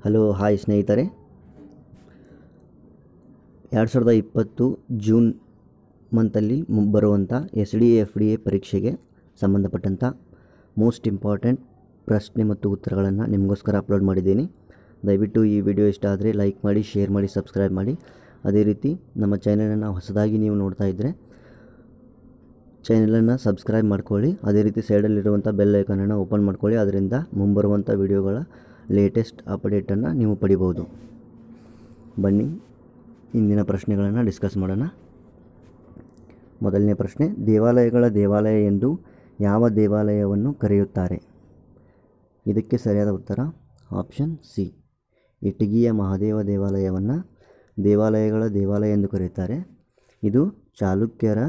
hello hi ಸ್ನೇಹಿತರೆ ಎರಡು ಸಾವಿರದ ಇಪ್ಪತ್ತು ಜೂನ್ ಮಂತಲ್ಲಿ ಮು- ಬರುವಂಥ S D F D A ಪರೀಕ್ಷೆಗೆ ಸಂಬಂಧಪಟ್ಟಂಥ ಮೋಸ್ಟ್ ಇಂಪಾರ್ಟೆಂಟ್ ಪ್ರಶ್ನೆ ಮತ್ತು ಉತ್ತರಗಳನ್ನು ನಿಮಗೋಸ್ಕರ ಅಪ್ಲೋಡ್ ಮಾಡಿದ್ದೀನಿ ದಯವಿಟ್ಟು ಈ ವಿಡಿಯೋ ಇಷ್ಟ ಆದರೆ ಲೈಕ್ ಮಾಡಿ ಶೇರ್ ಮಾಡಿ ಸಬ್ಸ್ಕ್ರೈಬ್ ಮಾಡಿ ಅದೇ ರೀತಿ ನಮ್ಮ ಚಾನಲನ್ನು ಹೊಸದಾಗಿ ನೀವು ನೋಡ್ತಾ ಇದ್ದರೆ ಚಾನಲನ್ನು ಸಬ್ಸ್ಕ್ರೈಬ್ ಮಾಡ್ಕೊಳ್ಳಿ ಅದೇ ರೀತಿ ಸೈಡಲ್ಲಿರುವಂಥ ಬೆಲ್ ಐಕನನ್ನು ಓಪನ್ ಮಾಡ್ಕೊಳ್ಳಿ ಅದರಿಂದ ಮುಂಬರುವಂಥ ವಿಡಿಯೋಗಳ ಲೇಟೆಸ್ಟ್ ಅಪ್ಡೇಟನ್ನು ನೀವು ಪಡಿಬೋದು ಬನ್ನಿ ಇಂದಿನ ಪ್ರಶ್ನೆಗಳನ್ನು ಡಿಸ್ಕಸ್ ಮಾಡೋಣ ಮೊದಲನೇ ಪ್ರಶ್ನೆ ದೇವಾಲಯಗಳ ದೇವಾಲಯ ಎಂದು ಯಾವ ದೇವಾಲಯವನ್ನು ಕರೆಯುತ್ತಾರೆ ಇದಕ್ಕೆ ಸರಿಯಾದ ಉತ್ತರ ಆಪ್ಷನ್ ಸಿ ಇಟಗಿಯ ಮಹಾದೇವ ದೇವಾಲಯವನ್ನು ದೇವಾಲಯಗಳ ದೇವಾಲಯ ಎಂದು ಕರೆಯುತ್ತಾರೆ ಇದು ಚಾಲುಕ್ಯರ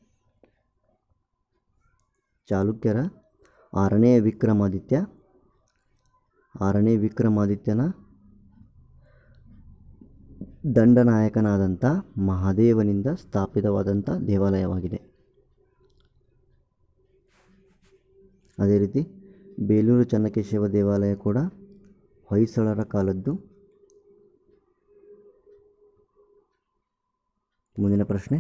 ಚಾಲುಕ್ಯರ ಆರನೇ ವಿಕ್ರಮಾದಿತ್ಯ ಆರನೇ ವಿಕ್ರಮಾದಿತ್ಯನ ದಂಡನಾಯಕನಾದಂಥ ಮಹಾದೇವನಿಂದ ಸ್ಥಾಪಿತವಾದಂಥ ದೇವಾಲಯವಾಗಿದೆ ಅದೇ ರೀತಿ ಬೇಲೂರು ಚೆನ್ನಕೇಶವ ದೇವಾಲಯ ಕೂಡ ಹೊಯ್ಸಳರ ಕಾಲದ್ದು ಮುಂದಿನ ಪ್ರಶ್ನೆ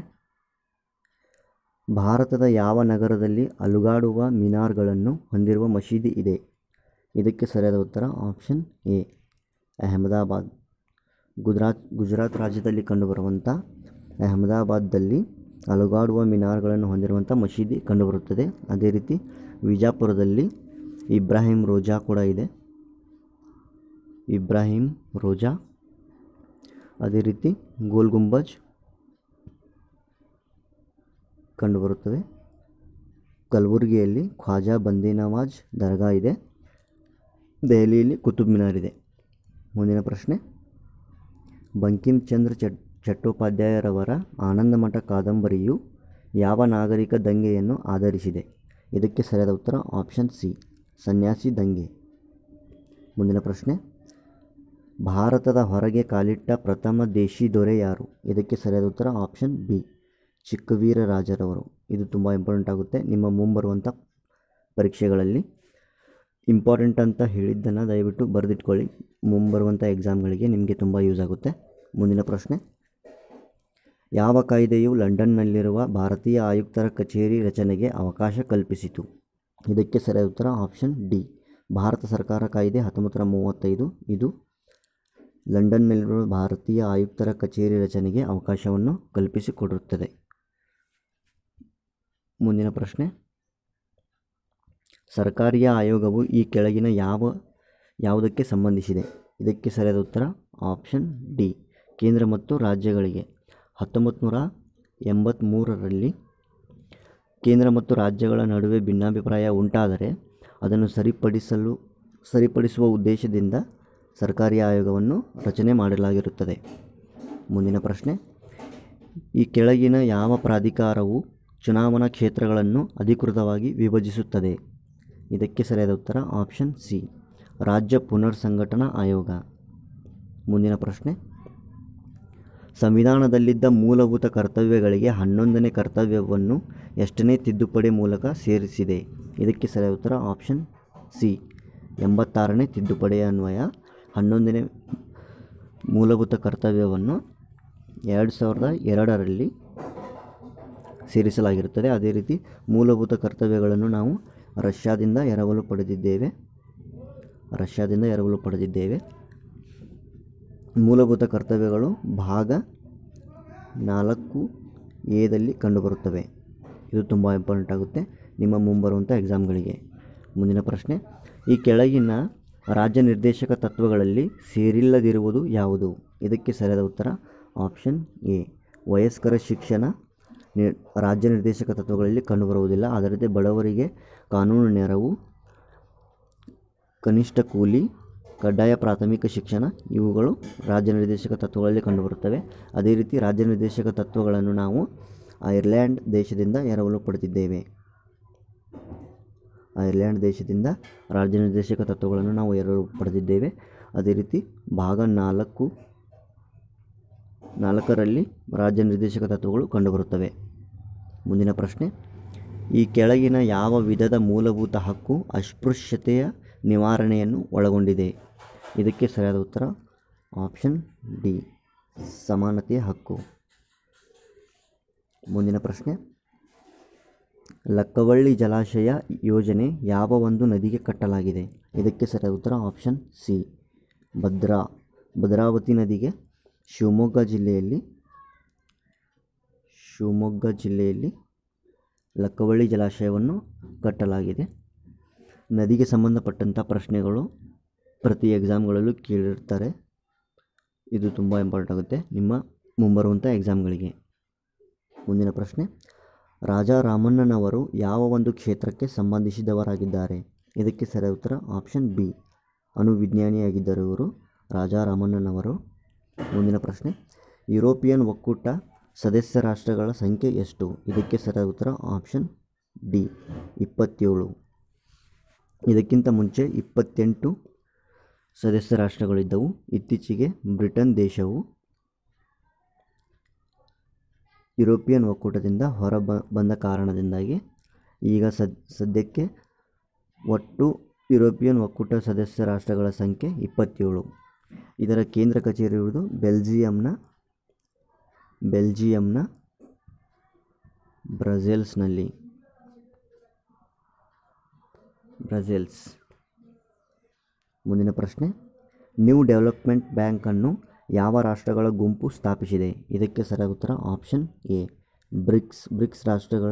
ಭಾರತದ ಯಾವ ನಗರದಲ್ಲಿ ಅಲುಗಾಡುವ ಮಿನಾರ್ಗಳನ್ನು ಹೊಂದಿರುವ ಮಸೀದಿ ಇದೆ ಇದಕ್ಕೆ ಸರಿಯಾದ ಉತ್ತರ ಆಪ್ಷನ್ ಎ ಅಹಮದಾಬಾದ್ ಗುಜರಾತ್ ಗುಜರಾತ್ ರಾಜ್ಯದಲ್ಲಿ ಕಂಡುಬರುವಂಥ ಅಹಮದಾಬಾದ್ದಲ್ಲಿ ಅಲುಗಾಡುವ ಮಿನಾರ್ಗಳನ್ನು ಹೊಂದಿರುವಂಥ ಮಸೀದಿ ಕಂಡುಬರುತ್ತದೆ ಅದೇ ರೀತಿ ವಿಜಾಪುರದಲ್ಲಿ ಇಬ್ರಾಹಿಂ ರೋಜಾ ಕೂಡ ಇದೆ ಇಬ್ರಾಹಿಂ ರೋಜಾ ಅದೇ ರೀತಿ ಗೋಲ್ ಗುಂಬಜ್ ಕಂಡುಬರುತ್ತವೆ ಕಲಬುರಗಿಯಲ್ಲಿ ಖ್ವಾಜಾ ಬಂದಿ ನವಾಜ್ ದರ್ಗಾ ಇದೆ ದೆಹಲಿಯಲ್ಲಿ ಕುತುಬ್ ಮಿನಾರ್ ಇದೆ ಮುಂದಿನ ಪ್ರಶ್ನೆ ಬಂಕಿಂ ಚಂದ್ರ ಚಟ್ ಚಟ್ಟೋಪಾಧ್ಯಾಯರವರ ಆನಂದಮಠ ಕಾದಂಬರಿಯು ಯಾವ ನಾಗರಿಕ ದಂಗೆಯನ್ನು ಆಧರಿಸಿದೆ ಇದಕ್ಕೆ ಸರಿಯಾದ ಉತ್ತರ ಆಪ್ಷನ್ ಸಿ ಸನ್ಯಾಸಿ ದಂಗೆ ಮುಂದಿನ ಪ್ರಶ್ನೆ ಭಾರತದ ಹೊರಗೆ ಕಾಲಿಟ್ಟ ಪ್ರಥಮ ದೇಶಿ ದೊರೆ ಯಾರು ಇದಕ್ಕೆ ಸರಿಯಾದ ಉತ್ತರ ಆಪ್ಷನ್ ಬಿ ಚಿಕ್ಕವೀರ ರಾಜರವರು ಇದು ತುಂಬ ಇಂಪಾರ್ಟೆಂಟ್ ಆಗುತ್ತೆ ನಿಮ್ಮ ಮುಂಬರುವಂಥ ಪರೀಕ್ಷೆಗಳಲ್ಲಿ ಇಂಪಾರ್ಟೆಂಟ್ ಅಂತ ಹೇಳಿದ್ದನ್ನು ದಯವಿಟ್ಟು ಬರೆದಿಟ್ಕೊಳ್ಳಿ ಮುಂಬರುವಂಥ ಎಕ್ಸಾಮ್ಗಳಿಗೆ ನಿಮಗೆ ತುಂಬ ಯೂಸ್ ಆಗುತ್ತೆ ಮುಂದಿನ ಪ್ರಶ್ನೆ ಯಾವ ಕಾಯ್ದೆಯು ಲಂಡನ್ನಲ್ಲಿರುವ ಭಾರತೀಯ ಆಯುಕ್ತರ ಕಚೇರಿ ರಚನೆಗೆ ಅವಕಾಶ ಕಲ್ಪಿಸಿತು ಇದಕ್ಕೆ ಸರಿಯಾದ ಉತ್ತರ ಆಪ್ಷನ್ ಡಿ ಭಾರತ ಸರ್ಕಾರ ಕಾಯ್ದೆ ಹತ್ತೊಂಬತ್ತು ನೂರ ಮೂವತ್ತೈದು ಇದು ಲಂಡನ್ನಲ್ಲಿರುವ ಭಾರತೀಯ ಆಯುಕ್ತರ ಕಚೇರಿ ರಚನೆಗೆ ಅವಕಾಶವನ್ನು ಕಲ್ಪಿಸಿಕೊಡುತ್ತದೆ ಮುಂದಿನ ಪ್ರಶ್ನೆ ಸರ್ಕಾರಿಯ ಆಯೋಗವು ಈ ಕೆಳಗಿನ ಯಾವ ಯಾವುದಕ್ಕೆ ಸಂಬಂಧಿಸಿದೆ ಇದಕ್ಕೆ ಸರಿಯಾದ ಉತ್ತರ ಆಪ್ಷನ್ ಡಿ ಕೇಂದ್ರ ಮತ್ತು ರಾಜ್ಯಗಳಿಗೆ ಹತ್ತೊಂಬತ್ತು ನೂರ ಎಂಬತ್ತ್ಮೂರರಲ್ಲಿ ಕೇಂದ್ರ ಮತ್ತು ರಾಜ್ಯಗಳ ನಡುವೆ ಭಿನ್ನಾಭಿಪ್ರಾಯ ಉಂಟಾದರೆ ಅದನ್ನು ಸರಿಪಡಿಸಲು ಸರಿಪಡಿಸುವ ಉದ್ದೇಶದಿಂದ ಸರ್ಕಾರಿ ಆಯೋಗವನ್ನು ರಚನೆ ಮಾಡಲಾಗಿರುತ್ತದೆ ಮುಂದಿನ ಪ್ರಶ್ನೆ ಈ ಕೆಳಗಿನ ಯಾವ ಪ್ರಾಧಿಕಾರವು ಚುನಾವಣಾ ಕ್ಷೇತ್ರಗಳನ್ನು ಅಧಿಕೃತವಾಗಿ ವಿಭಜಿಸುತ್ತದೆ ಇದಕ್ಕೆ ಸರಿಯಾದ ಉತ್ತರ ಆಪ್ಷನ್ ಸಿ ರಾಜ್ಯ ಪುನರ್ ಸಂಘಟನಾ ಆಯೋಗ ಮುಂದಿನ ಪ್ರಶ್ನೆ ಸಂವಿಧಾನದಲ್ಲಿದ್ದ ಮೂಲಭೂತ ಕರ್ತವ್ಯಗಳಿಗೆ ಹನ್ನೊಂದನೇ ಕರ್ತವ್ಯವನ್ನು ಎಷ್ಟನೇ ತಿದ್ದುಪಡಿ ಮೂಲಕ ಸೇರಿಸಿದೆ ಇದಕ್ಕೆ ಸರಿಯಾದ ಉತ್ತರ ಆಪ್ಷನ್ ಸಿ ಎಂಬತ್ತಾರನೇ ತಿದ್ದುಪಡಿ ಅನ್ವಯ ಹನ್ನೊಂದನೇ ಮೂಲಭೂತ ಕರ್ತವ್ಯವನ್ನು ಎರಡು ಸಾವಿರದ ಎರಡರಲ್ಲಿ ಸೇರಿಸಲಾಗಿರುತ್ತದೆ ಅದೇ ರೀತಿ ಮೂಲಭೂತ ಕರ್ತವ್ಯಗಳನ್ನು ನಾವು ರಷ್ಯಾದಿಂದ ಎರವಲು ಪಡೆದಿದ್ದೇವೆ ರಷ್ಯಾದಿಂದ ಎರವಲು ಪಡೆದಿದ್ದೇವೆ ಮೂಲಭೂತ ಕರ್ತವ್ಯಗಳು ಭಾಗ ನಾಲ್ಕು ಎದಲ್ಲಿ ಕಂಡುಬರುತ್ತವೆ ಇದು ತುಂಬ ಇಂಪಾರ್ಟೆಂಟ್ ಆಗುತ್ತೆ ನಿಮ್ಮ ಮುಂಬರುವಂಥ ಎಕ್ಸಾಮ್ಗಳಿಗೆ ಮುಂದಿನ ಪ್ರಶ್ನೆ ಈ ಕೆಳಗಿನ ರಾಜ್ಯ ನಿರ್ದೇಶಕ ತತ್ವಗಳಲ್ಲಿ ಸೇರಿಲ್ಲದಿರುವುದು ಯಾವುದು ಇದಕ್ಕೆ ಸರಿಯಾದ ಉತ್ತರ ಆಪ್ಷನ್ ಎ ವಯಸ್ಕರ ಶಿಕ್ಷಣ ನಿ ರಾಜ್ಯ ನಿರ್ದೇಶಕ ತತ್ವಗಳಲ್ಲಿ ಕಂಡುಬರುವುದಿಲ್ಲ ಅದರಂತೆ ಬಡವರಿಗೆ ಕಾನೂನು ನೆರವು ಕನಿಷ್ಠ ಕೂಲಿ ಕಡ್ಡಾಯ ಪ್ರಾಥಮಿಕ ಶಿಕ್ಷಣ ಇವುಗಳು ರಾಜ್ಯ ನಿರ್ದೇಶಕ ತತ್ವಗಳಲ್ಲಿ ಕಂಡುಬರುತ್ತವೆ ಅದೇ ರೀತಿ ರಾಜ್ಯ ನಿರ್ದೇಶಕ ತತ್ವಗಳನ್ನು ನಾವು ಐರ್ಲ್ಯಾಂಡ್ ದೇಶದಿಂದ ಎರವಲು ಪಡೆದಿದ್ದೇವೆ ಐರ್ಲ್ಯಾಂಡ್ ದೇಶದಿಂದ ರಾಜ್ಯ ನಿರ್ದೇಶಕ ತತ್ವಗಳನ್ನು ನಾವು ಎರವಲು ಪಡೆದಿದ್ದೇವೆ ಅದೇ ರೀತಿ ಭಾಗ ನಾಲ್ಕು ನಾಲ್ಕರಲ್ಲಿ ರಾಜ್ಯ ನಿರ್ದೇಶಕ ತತ್ವಗಳು ಕಂಡುಬರುತ್ತವೆ ಮುಂದಿನ ಪ್ರಶ್ನೆ ಈ ಕೆಳಗಿನ ಯಾವ ವಿಧದ ಮೂಲಭೂತ ಹಕ್ಕು ಅಸ್ಪೃಶ್ಯತೆಯ ನಿವಾರಣೆಯನ್ನು ಒಳಗೊಂಡಿದೆ ಇದಕ್ಕೆ ಸರಿಯಾದ ಉತ್ತರ ಆಪ್ಷನ್ ಡಿ ಸಮಾನತೆಯ ಹಕ್ಕು ಮುಂದಿನ ಪ್ರಶ್ನೆ ಲಕ್ಕವಳ್ಳಿ ಜಲಾಶಯ ಯೋಜನೆ ಯಾವ ಒಂದು ನದಿಗೆ ಕಟ್ಟಲಾಗಿದೆ ಇದಕ್ಕೆ ಸರಿಯಾದ ಉತ್ತರ ಆಪ್ಷನ್ ಸಿ ಭದ್ರಾ ಭದ್ರಾವತಿ ನದಿಗೆ ಶಿವಮೊಗ್ಗ ಜಿಲ್ಲೆಯಲ್ಲಿ ಶಿವಮೊಗ್ಗ ಜಿಲ್ಲೆಯಲ್ಲಿ ಲಕ್ಕವಳ್ಳಿ ಜಲಾಶಯವನ್ನು ಕಟ್ಟಲಾಗಿದೆ ನದಿಗೆ ಸಂಬಂಧಪಟ್ಟಂಥ ಪ್ರಶ್ನೆಗಳು ಪ್ರತಿ ಎಕ್ಸಾಮ್ಗಳಲ್ಲೂ ಕೇಳಿರ್ತಾರೆ ಇದು ತುಂಬ ಇಂಪಾರ್ಟೆಂಟ್ ಆಗುತ್ತೆ ನಿಮ್ಮ ಮುಂಬರುವಂಥ ಎಕ್ಸಾಮ್ಗಳಿಗೆ ಮುಂದಿನ ಪ್ರಶ್ನೆ ರಾಜಾ ರಾಮಣ್ಣನವರು ಯಾವ ಒಂದು ಕ್ಷೇತ್ರಕ್ಕೆ ಸಂಬಂಧಿಸಿದವರಾಗಿದ್ದಾರೆ ಇದಕ್ಕೆ ಸರಿಯಾದ ಉತ್ತರ ಆಪ್ಷನ್ ಬಿ ಅಣುವಿಜ್ಞಾನಿಯಾಗಿದ್ದರು ಇವರು ರಾಜಾ ರಾಮಣ್ಣನವರು ಮುಂದಿನ ಪ್ರಶ್ನೆ ಯುರೋಪಿಯನ್ ಒಕ್ಕೂಟ ಸದಸ್ಯ ರಾಷ್ಟ್ರಗಳ ಸಂಖ್ಯೆ ಎಷ್ಟು ಇದಕ್ಕೆ ಸರಿಯಾದ ಉತ್ತರ ಆಪ್ಷನ್ ಡಿ ಇಪ್ಪತ್ತೇಳು ಇದಕ್ಕಿಂತ ಮುಂಚೆ ಇಪ್ಪತ್ತೆಂಟು ಸದಸ್ಯ ರಾಷ್ಟ್ರಗಳಿದ್ದವು ಇತ್ತೀಚೆಗೆ ಬ್ರಿಟನ್ ದೇಶವು ಯುರೋಪಿಯನ್ ಒಕ್ಕೂಟದಿಂದ ಹೊರ ಬ- ಬಂದ ಕಾರಣದಿಂದಾಗಿ ಈಗ ಸದ್ ಸದ್ಯಕ್ಕೆ ಒಟ್ಟು ಯುರೋಪಿಯನ್ ಒಕ್ಕೂಟ ಸದಸ್ಯ ರಾಷ್ಟ್ರಗಳ ಸಂಖ್ಯೆ ಇಪ್ಪತ್ತೇಳು ಇದರ ಕೇಂದ್ರ ಕಚೇರಿ ಇರುವುದು ಬೆಲ್ಜಿಯಂನ ಬೆಲ್ಜಿಯಂನ ಬ್ರಸೆಲ್ಸ್ನಲ್ಲಿ ಬ್ರಸೆಲ್ಸ್ ಮುಂದಿನ ಪ್ರಶ್ನೆ ನ್ಯೂ ಡೆವಲಪ್ಮೆಂಟ್ ಬ್ಯಾಂಕನ್ನು ಯಾವ ರಾಷ್ಟ್ರಗಳ ಗುಂಪು ಸ್ಥಾಪಿಸಿದೆ ಇದಕ್ಕೆ ಸರಿಯಾದ ಉತ್ತರ ಆಪ್ಷನ್ ಎ ಬ್ರಿಕ್ಸ್ ಬ್ರಿಕ್ಸ್ ರಾಷ್ಟ್ರಗಳ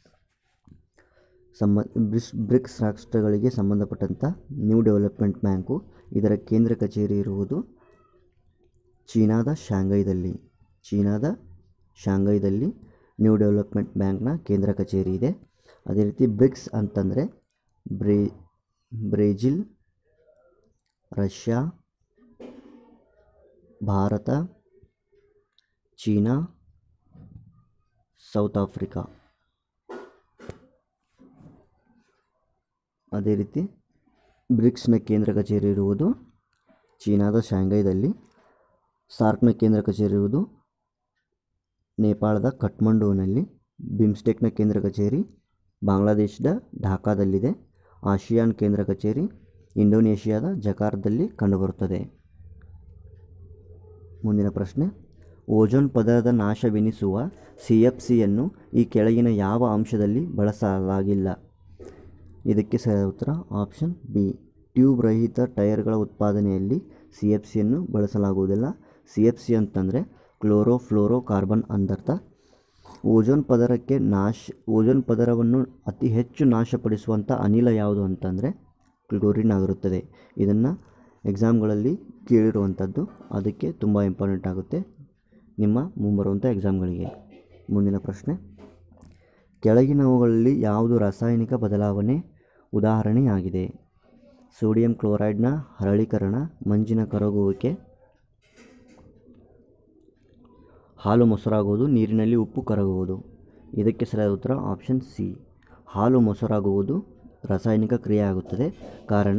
ಸಂಬ ಬ್ರಿಸ್ ಬ್ರಿಕ್ಸ್ ರಾಷ್ಟ್ರಗಳಿಗೆ ಸಂಬಂಧಪಟ್ಟಂಥ ನ್ಯೂ ಡೆವಲಪ್ಮೆಂಟ್ ಬ್ಯಾಂಕು ಇದರ ಕೇಂದ್ರ ಕಚೇರಿ ಇರುವುದು ಚೀನಾದ ಶಾಂಘೈದಲ್ಲಿ ಚೀನಾದ ಶಾಂಘೈದಲ್ಲಿ ನ್ಯೂ ಡೆವಲಪ್ಮೆಂಟ್ ಬ್ಯಾಂಕ್ನ ಕೇಂದ್ರ ಕಚೇರಿ ಇದೆ ಅದೇ ರೀತಿ ಬ್ರಿಕ್ಸ್ ಅಂತಂದರೆ ಬ್ರೇ ಬ್ರೆಜಿಲ್ ರಷ್ಯಾ ಭಾರತ ಚೀನಾ ಸೌತ್ ಆಫ್ರಿಕಾ ಅದೇ ರೀತಿ ಬ್ರಿಕ್ಸ್ನ ಕೇಂದ್ರ ಕಚೇರಿ ಇರುವುದು ಚೀನಾದ ಶಾಂಘೈದಲ್ಲಿ ಸಾರ್ಕ್ನ ಕೇಂದ್ರ ಕಚೇರಿ ಇರುವುದು ನೇಪಾಳದ ಕಠ್ಮಂಡುವಿನಲ್ಲಿ ಬಿಮ್ಸ್ಟೆಕ್ನ ಕೇಂದ್ರ ಕಚೇರಿ ಬಾಂಗ್ಲಾದೇಶದ ಢಾಕಾದಲ್ಲಿದೆ ಆಸಿಯಾನ್ ಕೇಂದ್ರ ಕಚೇರಿ ಇಂಡೋನೇಷಿಯಾದ ಜಕಾರ್ದಲ್ಲಿ ಕಂಡುಬರುತ್ತದೆ ಮುಂದಿನ ಪ್ರಶ್ನೆ ಓಜೋನ್ ಪದರದ ನಾಶವೆನಿಸುವ ಸಿ ಎಫ್ ಸಿಯನ್ನು ಈ ಕೆಳಗಿನ ಯಾವ ಅಂಶದಲ್ಲಿ ಬಳಸಲಾಗಿಲ್ಲ ಇದಕ್ಕೆ ಸರಿಯಾದ ಉತ್ತರ ಆಪ್ಷನ್ ಬಿ ಟ್ಯೂಬ್ ರಹಿತ ಟೈರ್ಗಳ ಉತ್ಪಾದನೆಯಲ್ಲಿ ಸಿ ಎಫ್ ಸಿಯನ್ನು ಬಳಸಲಾಗುವುದಿಲ್ಲ ಸಿ ಎಫ್ ಸಿ ಅಂತಂದರೆ ಕ್ಲೋರೋ ಫ್ಲೋರೋ ಕಾರ್ಬನ್ ಅಂದರ್ಥ ಓಜೋನ್ ಪದರಕ್ಕೆ ನಾಶ ಓಜೋನ್ ಪದರವನ್ನು ಅತಿ ಹೆಚ್ಚು ನಾಶಪಡಿಸುವಂಥ ಅನಿಲ ಯಾವುದು ಅಂತಂದರೆ ಕ್ಲೋರಿನ್ ಆಗಿರುತ್ತದೆ ಇದನ್ನು ಎಕ್ಸಾಮ್ಗಳಲ್ಲಿ ಕೇಳಿರುವಂಥದ್ದು ಅದಕ್ಕೆ ತುಂಬ ಇಂಪಾರ್ಟೆಂಟ್ ಆಗುತ್ತೆ ನಿಮ್ಮ ಮುಂಬರುವಂಥ ಎಕ್ಸಾಮ್ಗಳಿಗೆ ಮುಂದಿನ ಪ್ರಶ್ನೆ ಕೆಳಗಿನವುಗಳಲ್ಲಿ ಯಾವುದು ರಾಸಾಯನಿಕ ಬದಲಾವಣೆ ಉದಾಹರಣೆಯಾಗಿದೆ ಸೋಡಿಯಂ ಕ್ಲೋರೈಡ್ನ ಹರಳೀಕರಣ ಮಂಜಿನ ಕರಗುವಿಕೆ ಹಾಲು ಮೊಸರಾಗುವುದು ನೀರಿನಲ್ಲಿ ಉಪ್ಪು ಕರಗುವುದು ಇದಕ್ಕೆ ಸರಿಯಾದ ಉತ್ತರ ಆಪ್ಷನ್ ಸಿ ಹಾಲು ಮೊಸರಾಗುವುದು ರಾಸಾಯನಿಕ ಕ್ರಿಯೆ ಆಗುತ್ತದೆ ಕಾರಣ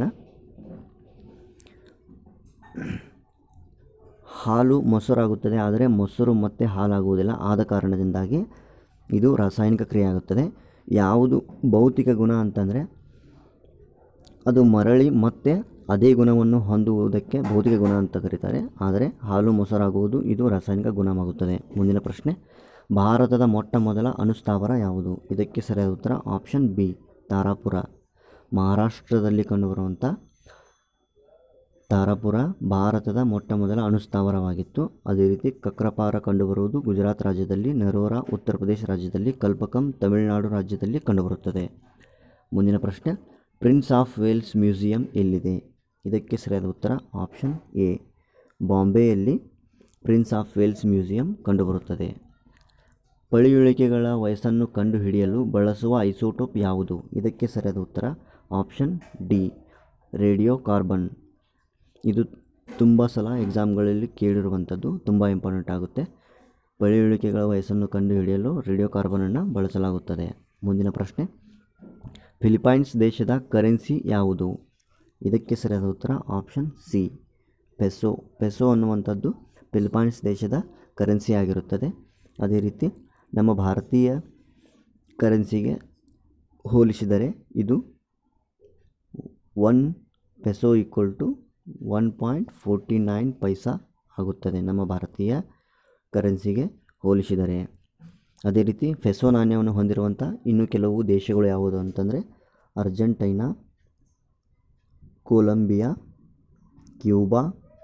ಹಾಲು ಮೊಸರಾಗುತ್ತದೆ ಆದರೆ ಮೊಸರು ಮತ್ತೆ ಹಾಲಾಗುವುದಿಲ್ಲ ಆದ ಕಾರಣದಿಂದಾಗಿ ಇದು ರಾಸಾಯನಿಕ ಕ್ರಿಯೆ ಆಗುತ್ತದೆ ಯಾವುದು ಭೌತಿಕ ಗುಣ ಅಂತಂದರೆ ಅದು ಮರಳಿ ಮತ್ತೆ ಅದೇ ಗುಣವನ್ನು ಹೊಂದುವುದಕ್ಕೆ ಭೌತಿಕ ಗುಣ ಅಂತ ಕರೀತಾರೆ ಆದರೆ ಹಾಲು ಮೊಸರಾಗುವುದು ಇದು ರಾಸಾಯನಿಕ ಗುಣವಾಗುತ್ತದೆ ಮುಂದಿನ ಪ್ರಶ್ನೆ ಭಾರತದ ಮೊಟ್ಟ ಮೊದಲ ಅಣುಸ್ಥಾವರ ಯಾವುದು ಇದಕ್ಕೆ ಸರಿಯಾದ ಉತ್ತರ ಆಪ್ಷನ್ ಬಿ ತಾರಾಪುರ ಮಹಾರಾಷ್ಟ್ರದಲ್ಲಿ ಕಂಡುಬರುವಂಥ ತಾರಾಪುರ ಭಾರತದ ಮೊಟ್ಟ ಮೊದಲ ಅಣುಸ್ಥಾವರವಾಗಿತ್ತು ಅದೇ ರೀತಿ ಕಕ್ರಪಾರ ಕಂಡುಬರುವುದು ಗುಜರಾತ್ ರಾಜ್ಯದಲ್ಲಿ ನರೋರಾ ಉತ್ತರ ಪ್ರದೇಶ ರಾಜ್ಯದಲ್ಲಿ ಕಲ್ಪಕಂ ತಮಿಳುನಾಡು ರಾಜ್ಯದಲ್ಲಿ ಕಂಡುಬರುತ್ತದೆ ಮುಂದಿನ ಪ್ರಶ್ನೆ ಪ್ರಿನ್ಸ್ ಆಫ್ ವೇಲ್ಸ್ ಮ್ಯೂಸಿಯಂ ಎಲ್ಲಿದೆ ಇದಕ್ಕೆ ಸರಿಯಾದ ಉತ್ತರ ಆಪ್ಷನ್ ಎ ಬಾಂಬೆಯಲ್ಲಿ ಪ್ರಿನ್ಸ್ ಆಫ್ ವೇಲ್ಸ್ ಮ್ಯೂಸಿಯಂ ಕಂಡುಬರುತ್ತದೆ ಪಳಿಯುಳಿಕೆಗಳ ವಯಸ್ಸನ್ನು ಕಂಡುಹಿಡಿಯಲು ಬಳಸುವ ಐಸೋಟೋಪ್ ಯಾವುದು ಇದಕ್ಕೆ ಸರಿಯಾದ ಉತ್ತರ ಆಪ್ಷನ್ ಡಿ ರೇಡಿಯೋ ಕಾರ್ಬನ್ ಇದು ತುಂಬ ಸಲ ಎಕ್ಸಾಮ್ಗಳಲ್ಲಿ ಕೇಳಿರುವಂಥದ್ದು ತುಂಬ ಇಂಪಾರ್ಟೆಂಟ್ ಆಗುತ್ತೆ ಪಳೆಯುಳಿಕೆಗಳ ವಯಸ್ಸನ್ನು ಕಂಡುಹಿಡಿಯಲು ರೇಡಿಯೋ ಕಾರ್ಬನನ್ನು ಬಳಸಲಾಗುತ್ತದೆ ಮುಂದಿನ ಪ್ರಶ್ನೆ ಫಿಲಿಪೈನ್ಸ್ ದೇಶದ ಕರೆನ್ಸಿ ಯಾವುದು ಇದಕ್ಕೆ ಸರಿಯಾದ ಉತ್ತರ ಆಪ್ಷನ್ ಸಿ ಪೆಸೋ ಪೆಸೋ ಅನ್ನುವಂಥದ್ದು ಫಿಲಿಪೈನ್ಸ್ ದೇಶದ ಕರೆನ್ಸಿ ಆಗಿರುತ್ತದೆ ಅದೇ ರೀತಿ ನಮ್ಮ ಭಾರತೀಯ ಕರೆನ್ಸಿಗೆ ಹೋಲಿಸಿದರೆ ಇದು one peso equal to one point forty nine paisa ಆಗುತ್ತದೆ ನಮ್ಮ ಭಾರತೀಯ ಕರೆನ್ಸಿಗೆ ಹೋಲಿಸಿದರೆ ಅದೇ ರೀತಿ ಫೆಸೋ ನಾಣ್ಯವನ್ನು ಹೊಂದಿರುವಂಥ ಇನ್ನು ಕೆಲವು ದೇಶಗಳು ಯಾವುದು ಅಂತಂದರೆ ಅರ್ಜೆಂಟೈನಾ ಕೊಲಂಬಿಯಾ ಕ್ಯೂಬಾ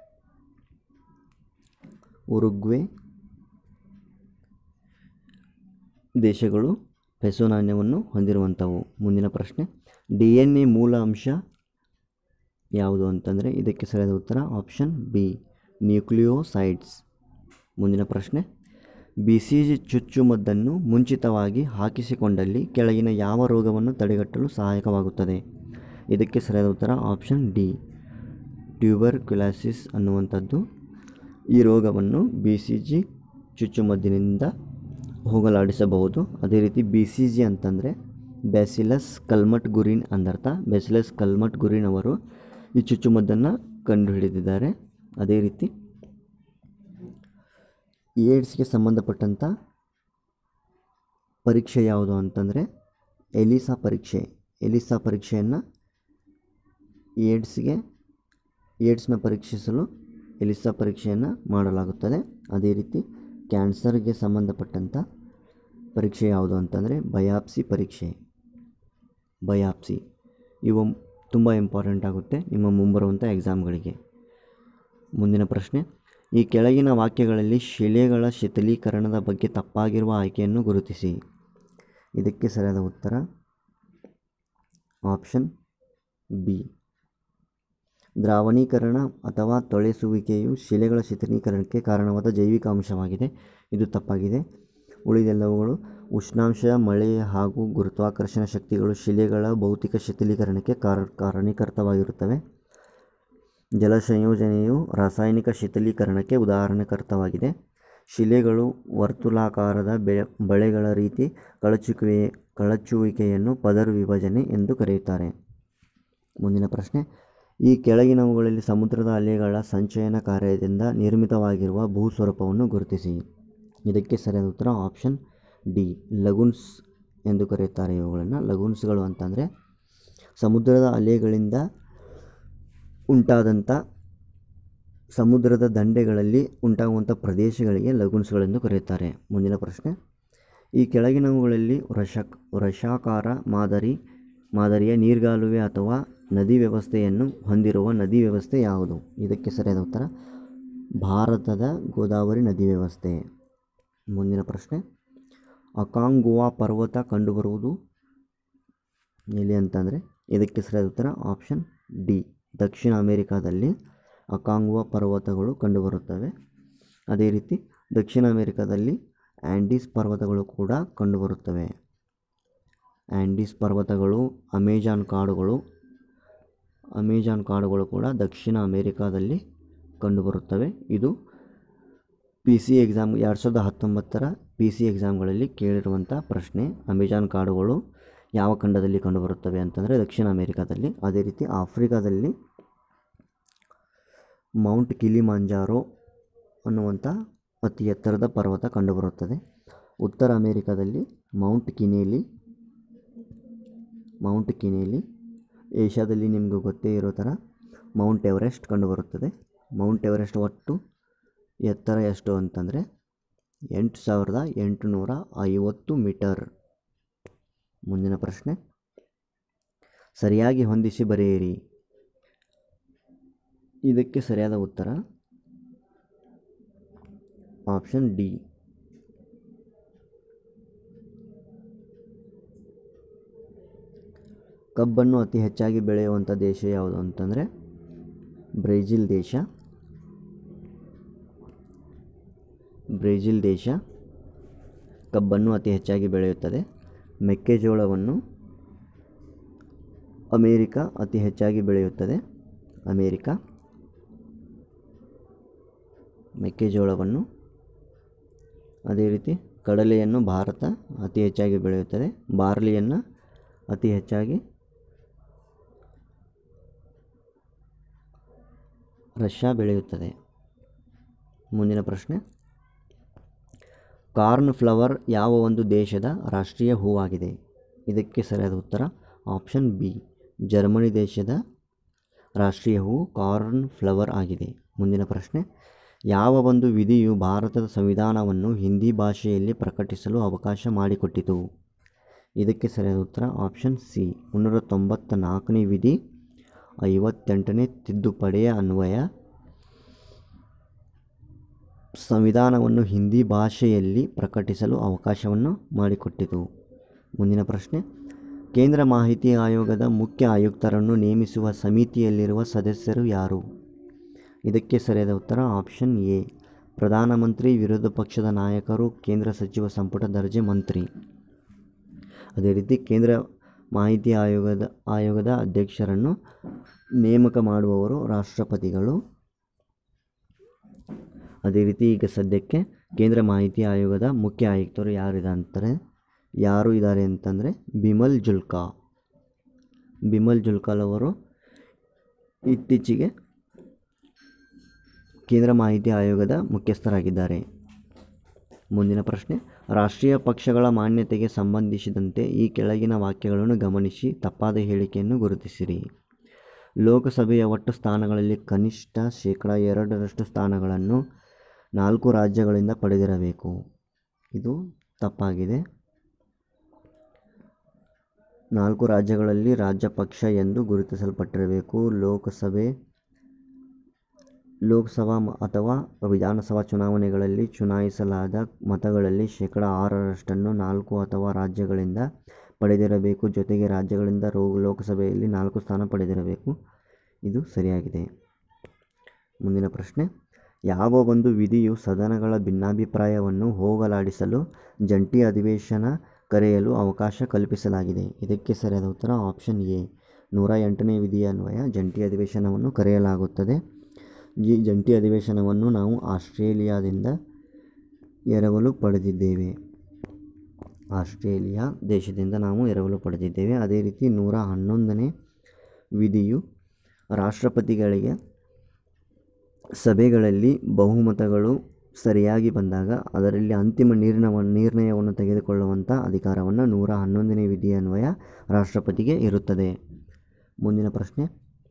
ಉರುಗ್ವೆ ದೇಶಗಳು ಪೆಸೋ ನಾಣ್ಯವನ್ನು ಹೊಂದಿರುವಂಥವು ಮುಂದಿನ ಪ್ರಶ್ನೆ ಡಿ ಎನ್ ಎ ಮೂಲ ಅಂಶ ಯಾವುದು ಅಂತಂದರೆ ಇದಕ್ಕೆ ಸರಿಯಾದ ಉತ್ತರ ಆಪ್ಷನ್ ಬಿ ನ್ಯೂಕ್ಲಿಯೋಸೈಡ್ಸ್ ಮುಂದಿನ ಪ್ರಶ್ನೆ ಬಿ ಸಿ ಜಿ ಚುಚ್ಚುಮದ್ದನ್ನು ಮುಂಚಿತವಾಗಿ ಹಾಕಿಸಿಕೊಂಡಲ್ಲಿ ಕೆಳಗಿನ ಯಾವ ರೋಗವನ್ನು ತಡೆಗಟ್ಟಲು ಸಹಾಯಕವಾಗುತ್ತದೆ ಇದಕ್ಕೆ ಸರಿಯಾದ ಉತ್ತರ ಆಪ್ಷನ್ ಡಿ ಟ್ಯೂಬರ್ಕ್ಯುಲಾಸಿಸ್ ಅನ್ನುವಂಥದ್ದು ಈ ರೋಗವನ್ನು ಬಿ ಸಿ ಜಿ ಚುಚ್ಚುಮದ್ದಿನಿಂದ ಹೋಗಲಾಡಿಸಬಹುದು ಅದೇ ರೀತಿ ಬಿ ಸಿ ಜಿ ಅಂತಂದರೆ ಬ್ಯಾಸಿಲಸ್ ಕಲ್ಮಟ್ ಗುರಿನ್ ಅಂದರ್ಥ ಬ್ಯಾಸಿಲಸ್ ಕಲ್ಮಟ್ ಗುರಿನ್ ಅವರು ಈ ಚುಚ್ಚುಮದ್ದನ್ನು ಕಂಡುಹಿಡಿದಿದ್ದಾರೆ ಅದೇ ರೀತಿ ಏಡ್ಸ್ಗೆ ಸಂಬಂಧಪಟ್ಟಂಥ ಪರೀಕ್ಷೆ ಯಾವುದು ಅಂತಂದರೆ ಎಲಿಸಾ ಪರೀಕ್ಷೆ ಎಲಿಸಾ ಪರೀಕ್ಷೆಯನ್ನು ಏಡ್ಸ್ಗೆ ಏಡ್ಸ್ನ ಪರೀಕ್ಷಿಸಲು ಎಲಿಸಾ ಪರೀಕ್ಷೆಯನ್ನು ಮಾಡಲಾಗುತ್ತದೆ ಅದೇ ರೀತಿ ಕ್ಯಾನ್ಸರ್ಗೆ ಸಂಬಂಧಪಟ್ಟಂಥ ಪರೀಕ್ಷೆ ಯಾವುದು ಅಂತಂದರೆ ಬಯಾಪ್ಸಿ ಪರೀಕ್ಷೆ ಬಯಾಪ್ಸಿ ಇವು ತುಂಬ ಇಂಪಾರ್ಟೆಂಟ್ ಆಗುತ್ತೆ ನಿಮ್ಮ ಮುಂಬರುವಂಥ ಎಕ್ಸಾಮ್ಗಳಿಗೆ ಮುಂದಿನ ಪ್ರಶ್ನೆ ಈ ಕೆಳಗಿನ ವಾಕ್ಯಗಳಲ್ಲಿ ಶಿಲೆಗಳ ಶಿಥಿಲೀಕರಣದ ಬಗ್ಗೆ ತಪ್ಪಾಗಿರುವ ಆಯ್ಕೆಯನ್ನು ಗುರುತಿಸಿ ಇದಕ್ಕೆ ಸರಿಯಾದ ಉತ್ತರ ಆಪ್ಷನ್ ಬಿ ದ್ರಾವಣೀಕರಣ ಅಥವಾ ತೊಳೆಸುವಿಕೆಯು ಶಿಲೆಗಳ ಶಿಥಿಲೀಕರಣಕ್ಕೆ ಕಾರಣವಾದ ಜೈವಿಕ ಅಂಶವಾಗಿದೆ ಇದು ತಪ್ಪಾಗಿದೆ ಉಳಿದೆಲ್ಲವುಗಳು ಉಷ್ಣಾಂಶ ಮಳೆ ಹಾಗೂ ಗುರುತ್ವಾಕರ್ಷಣ ಶಕ್ತಿಗಳು ಶಿಲೆಗಳ ಭೌತಿಕ ಶಿಥಿಲೀಕರಣಕ್ಕೆ ಕಾರ ಕಾರಣೀಕರ್ತವಾಗಿರುತ್ತವೆ ಜಲ ಸಂಯೋಜನೆಯು ರಾಸಾಯನಿಕ ಶಿಥಿಲೀಕರಣಕ್ಕೆ ಉದಾಹರಣೆಕರ್ತವಾಗಿದೆ ಶಿಲೆಗಳು ವರ್ತುಲಾಕಾರದ ಬೆ ಬಳೆಗಳ ರೀತಿ ಕಳಚುವಿಕೆ ಕಳಚುವಿಕೆಯನ್ನು ಪದರ ವಿಭಜನೆ ಎಂದು ಕರೆಯುತ್ತಾರೆ ಮುಂದಿನ ಪ್ರಶ್ನೆ ಈ ಕೆಳಗಿನವುಗಳಲ್ಲಿ ಸಮುದ್ರದ ಅಲೆಗಳ ಸಂಚಯನ ಕಾರ್ಯದಿಂದ ನಿರ್ಮಿತವಾಗಿರುವ ಭೂಸ್ವರೂಪವನ್ನು ಗುರುತಿಸಿ ಇದಕ್ಕೆ ಸರಿಯಾದ ಉತ್ತರ ಆಪ್ಷನ್ ಡಿ ಲಗುನ್ಸ್ ಎಂದು ಕರೆಯುತ್ತಾರೆ ಇವುಗಳನ್ನು ಲಗುನ್ಸ್ಗಳು ಅಂತಂದರೆ ಸಮುದ್ರದ ಅಲೆಗಳಿಂದ ಉಂಟಾದಂಥ ಸಮುದ್ರದ ದಂಡೆಗಳಲ್ಲಿ ಉಂಟಾಗುವಂಥ ಪ್ರದೇಶಗಳಿಗೆ ಲಗುನ್ಸ್ಗಳೆಂದು ಕರೆಯುತ್ತಾರೆ ಮುಂದಿನ ಪ್ರಶ್ನೆ ಈ ಕೆಳಗಿನವುಗಳಲ್ಲಿ ವೃಷಕ್ ವೃಷಾಕಾರ ಮಾದರಿ ಮಾದರಿಯ ನೀರ್ಗಾಲುವೆ ಅಥವಾ ನದಿ ವ್ಯವಸ್ಥೆಯನ್ನು ಹೊಂದಿರುವ ನದಿ ವ್ಯವಸ್ಥೆ ಯಾವುದು ಇದಕ್ಕೆ ಸರಿಯಾದ ಉತ್ತರ ಭಾರತದ ಗೋದಾವರಿ ನದಿ ವ್ಯವಸ್ಥೆ ಮುಂದಿನ ಪ್ರಶ್ನೆ ಅಕಾಂಗುವಾ ಪರ್ವತ ಕಂಡುಬರುವುದು ಎಲ್ಲಿ ಅಂತಂದರೆ ಇದಕ್ಕೆ ಸರಿಯಾದ ಉತ್ತರ ಆಪ್ಷನ್ ಡಿ ದಕ್ಷಿಣ ಅಮೆರಿಕಾದಲ್ಲಿ ಅಕಾಂಗುವಾ ಪರ್ವತಗಳು ಕಂಡುಬರುತ್ತವೆ ಅದೇ ರೀತಿ ದಕ್ಷಿಣ ಅಮೆರಿಕಾದಲ್ಲಿ ಆ್ಯಂಡೀಸ್ ಪರ್ವತಗಳು ಕೂಡ ಕಂಡುಬರುತ್ತವೆ ಆ್ಯಂಡೀಸ್ ಪರ್ವತಗಳು ಅಮೆಜಾನ್ ಕಾಡುಗಳು ಅಮೆಜಾನ್ ಕಾಡುಗಳು ಕೂಡ ದಕ್ಷಿಣ ಅಮೆರಿಕಾದಲ್ಲಿ ಕಂಡುಬರುತ್ತವೆ ಇದು ಪಿ ಸಿ ಎಕ್ಸಾಮ್ ಎರಡು ಸಾವಿರದ ಹತ್ತೊಂಬತ್ತರ ಪಿ ಸಿ ಎಕ್ಸಾಮ್ಗಳಲ್ಲಿ ಕೇಳಿರುವಂಥ ಪ್ರಶ್ನೆ ಅಮೆಜಾನ್ ಕಾಡುಗಳು ಯಾವ ಖಂಡದಲ್ಲಿ ಕಂಡುಬರುತ್ತವೆ ಅಂತಂದರೆ ದಕ್ಷಿಣ ಅಮೆರಿಕಾದಲ್ಲಿ ಅದೇ ರೀತಿ ಆಫ್ರಿಕಾದಲ್ಲಿ ಮೌಂಟ್ ಕಿಲಿಮಾಂಜಾರೋ ಅನ್ನುವಂಥ ಅತಿ ಎತ್ತರದ ಪರ್ವತ ಕಂಡುಬರುತ್ತದೆ ಉತ್ತರ ಅಮೆರಿಕಾದಲ್ಲಿ ಮೌಂಟ್ ಕಿನೇಲಿ ಮೌಂಟ್ ಕಿನೇಲಿ ಏಷ್ಯಾದಲ್ಲಿ ನಿಮಗೆ ಗೊತ್ತೇ ಇರೋ ಥರ ಮೌಂಟ್ ಎವರೆಸ್ಟ್ ಕಂಡುಬರುತ್ತದೆ ಮೌಂಟ್ ಎವರೆಸ್ಟ್ ಒಟ್ಟು ಎತ್ತರ ಎಷ್ಟು ಅಂತಂದರೆ ಎಂಟು ಸಾವಿರದ ಎಂಟುನೂರ ಐವತ್ತು ಮೀಟರ್ ಮುಂದಿನ ಪ್ರಶ್ನೆ ಸರಿಯಾಗಿ ಹೊಂದಿಸಿ ಬರೆಯಿರಿ ಇದಕ್ಕೆ ಸರಿಯಾದ ಉತ್ತರ ಆಪ್ಷನ್ ಡಿ ಕಬ್ಬನ್ನು ಅತಿ ಹೆಚ್ಚಾಗಿ ಬೆಳೆಯುವಂಥ ದೇಶ ಯಾವುದು ಅಂತಂದರೆ ಬ್ರೆಜಿಲ್ ದೇಶ ಬ್ರೆಜಿಲ್ ದೇಶ ಕಬ್ಬನ್ನು ಅತಿ ಹೆಚ್ಚಾಗಿ ಬೆಳೆಯುತ್ತದೆ ಮೆಕ್ಕೆಜೋಳವನ್ನು ಅಮೇರಿಕಾ ಅತಿ ಹೆಚ್ಚಾಗಿ ಬೆಳೆಯುತ್ತದೆ ಅಮೇರಿಕಾ ಮೆಕ್ಕೆಜೋಳವನ್ನು ಅದೇ ರೀತಿ ಕಡಲೆಯನ್ನು ಭಾರತ ಅತಿ ಹೆಚ್ಚಾಗಿ ಬೆಳೆಯುತ್ತದೆ ಬಾರ್ಲಿಯನ್ನು ಅತಿ ಹೆಚ್ಚಾಗಿ ರಷ್ಯಾ ಬೆಳೆಯುತ್ತದೆ ಮುಂದಿನ ಪ್ರಶ್ನೆ ಕಾರ್ನ್ ಫ್ಲವರ್ ಯಾವ ಒಂದು ದೇಶದ ರಾಷ್ಟ್ರೀಯ ಹೂವಾಗಿದೆ ಇದಕ್ಕೆ ಸರಿಯಾದ ಉತ್ತರ ಆಪ್ಷನ್ ಬಿ ಜರ್ಮನಿ ದೇಶದ ರಾಷ್ಟ್ರೀಯ ಹೂವು ಕಾರ್ನ್ ಫ್ಲವರ್ ಆಗಿದೆ ಮುಂದಿನ ಪ್ರಶ್ನೆ ಯಾವ ಒಂದು ವಿಧಿಯು ಭಾರತದ ಸಂವಿಧಾನವನ್ನು ಹಿಂದಿ ಭಾಷೆಯಲ್ಲಿ ಪ್ರಕಟಿಸಲು ಅವಕಾಶ ಮಾಡಿಕೊಟ್ಟಿತು ಇದಕ್ಕೆ ಸರಿಯಾದ ಉತ್ತರ ಆಪ್ಷನ್ ಸಿ ಮುನ್ನೂರ ತೊಂಬತ್ತ ನಾಲ್ಕನೇ ವಿಧಿ ಐವತ್ತೆಂಟನೇ ತಿದ್ದುಪಡಿಯ ಅನ್ವಯ ಸಂವಿಧಾನವನ್ನು ಹಿಂದಿ ಭಾಷೆಯಲ್ಲಿ ಪ್ರಕಟಿಸಲು ಅವಕಾಶವನ್ನು ಮಾಡಿಕೊಟ್ಟಿತು ಮುಂದಿನ ಪ್ರಶ್ನೆ ಕೇಂದ್ರ ಮಾಹಿತಿ ಆಯೋಗದ ಮುಖ್ಯ ಆಯುಕ್ತರನ್ನು ನೇಮಿಸುವ ಸಮಿತಿಯಲ್ಲಿರುವ ಸದಸ್ಯರು ಯಾರು ಇದಕ್ಕೆ ಸರಿಯಾದ ಉತ್ತರ ಆಪ್ಷನ್ ಎ ಪ್ರಧಾನಮಂತ್ರಿ ವಿರೋಧ ಪಕ್ಷದ ನಾಯಕರು ಕೇಂದ್ರ ಸಚಿವ ಸಂಪುಟ ದರ್ಜೆ ಮಂತ್ರಿ ಅದೇ ರೀತಿ ಕೇಂದ್ರ ಮಾಹಿತಿ ಆಯೋಗದ ಆಯೋಗದ ಅಧ್ಯಕ್ಷರನ್ನು ನೇಮಕ ಮಾಡುವವರು ರಾಷ್ಟ್ರಪತಿಗಳು ಅದೇ ರೀತಿ ಈಗ ಸದ್ಯಕ್ಕೆ ಕೇಂದ್ರ ಮಾಹಿತಿ ಆಯೋಗದ ಮುಖ್ಯ ಆಯುಕ್ತರು ಯಾರಿದೆ ಅಂತಾರೆ ಯಾರು ಇದ್ದಾರೆ ಅಂತಂದರೆ ಬಿಮಲ್ ಜುಲ್ಕಾ ಬಿಮಲ್ ಜುಲ್ಕಾಲ್ ಅವರು ಇತ್ತೀಚೆಗೆ ಕೇಂದ್ರ ಮಾಹಿತಿ ಆಯೋಗದ ಮುಖ್ಯಸ್ಥರಾಗಿದ್ದಾರೆ ಮುಂದಿನ ಪ್ರಶ್ನೆ ರಾಷ್ಟ್ರೀಯ ಪಕ್ಷಗಳ ಮಾನ್ಯತೆಗೆ ಸಂಬಂಧಿಸಿದಂತೆ ಈ ಕೆಳಗಿನ ವಾಕ್ಯಗಳನ್ನು ಗಮನಿಸಿ ತಪ್ಪಾದ ಹೇಳಿಕೆಯನ್ನು ಗುರುತಿಸಿರಿ ಲೋಕಸಭೆಯ ಒಟ್ಟು ಸ್ಥಾನಗಳಲ್ಲಿ ಕನಿಷ್ಠ ಶೇಕಡ ಎರಡರಷ್ಟು ಸ್ಥಾನಗಳನ್ನು ನಾಲ್ಕು ರಾಜ್ಯಗಳಿಂದ ಪಡೆದಿರಬೇಕು ಇದು ತಪ್ಪಾಗಿದೆ ನಾಲ್ಕು ರಾಜ್ಯಗಳಲ್ಲಿ ರಾಜ್ಯ ಪಕ್ಷ ಎಂದು ಗುರುತಿಸಲ್ಪಟ್ಟಿರಬೇಕು ಲೋಕಸಭೆ ಲೋಕಸಭಾ ಮ- ಅಥವಾ ವಿಧಾನಸಭಾ ಚುನಾವಣೆಗಳಲ್ಲಿ ಚುನಾಯಿಸಲಾದ ಮತಗಳಲ್ಲಿ ಶೇಕಡ ಆರರಷ್ಟನ್ನು ನಾಲ್ಕು ಅಥವಾ ರಾಜ್ಯಗಳಿಂದ ಪಡೆದಿರಬೇಕು ಜೊತೆಗೆ ರಾಜ್ಯಗಳಿಂದ ರೋ ಲೋಕಸಭೆಯಲ್ಲಿ ನಾಲ್ಕು ಸ್ಥಾನ ಪಡೆದಿರಬೇಕು ಇದು ಸರಿಯಾಗಿದೆ ಮುಂದಿನ ಪ್ರಶ್ನೆ ಯಾವ ಒಂದು ವಿಧಿಯು ಸದನಗಳ ಭಿನ್ನಾಭಿಪ್ರಾಯವನ್ನು ಹೋಗಲಾಡಿಸಲು ಜಂಟಿ ಅಧಿವೇಶನ ಕರೆಯಲು ಅವಕಾಶ ಕಲ್ಪಿಸಲಾಗಿದೆ ಇದಕ್ಕೆ ಸರಿಯಾದ ಉತ್ತರ ಆಪ್ಷನ್ ಎ ನೂರ ಎಂಟನೇ ವಿಧಿಯ ಅನ್ವಯ ಜಂಟಿ ಅಧಿವೇಶನವನ್ನು ಕರೆಯಲಾಗುತ್ತದೆ ಈ ಜಂಟಿ ಅಧಿವೇಶನವನ್ನು ನಾವು ಆಸ್ಟ್ರೇಲಿಯಾದಿಂದ ಎರವಲು ಪಡೆದಿದ್ದೇವೆ ಆಸ್ಟ್ರೇಲಿಯಾ ದೇಶದಿಂದ ನಾವು ಎರವಲು ಪಡೆದಿದ್ದೇವೆ ಅದೇ ರೀತಿ ನೂರ ಹನ್ನೊಂದನೇ ವಿಧಿಯು ರಾಷ್ಟ್ರಪತಿಗಳಿಗೆ ಸಭೆಗಳಲ್ಲಿ ಬಹುಮತಗಳು ಸರಿಯಾಗಿ ಬಂದಾಗ ಅದರಲ್ಲಿ ಅಂತಿಮ ನಿರ್ಣಯವನ್ನು ನಿರ್ಣಯವನ್ನು ತೆಗೆದುಕೊಳ್ಳುವಂಥ ಅಧಿಕಾರವನ್ನು ನೂರ ಹನ್ನೊಂದನೇ ವಿಧಿ ಅನ್ವಯ ರಾಷ್ಟ್ರಪತಿಗೆ ಇರುತ್ತದೆ ಮುಂದಿನ ಪ್ರಶ್ನೆ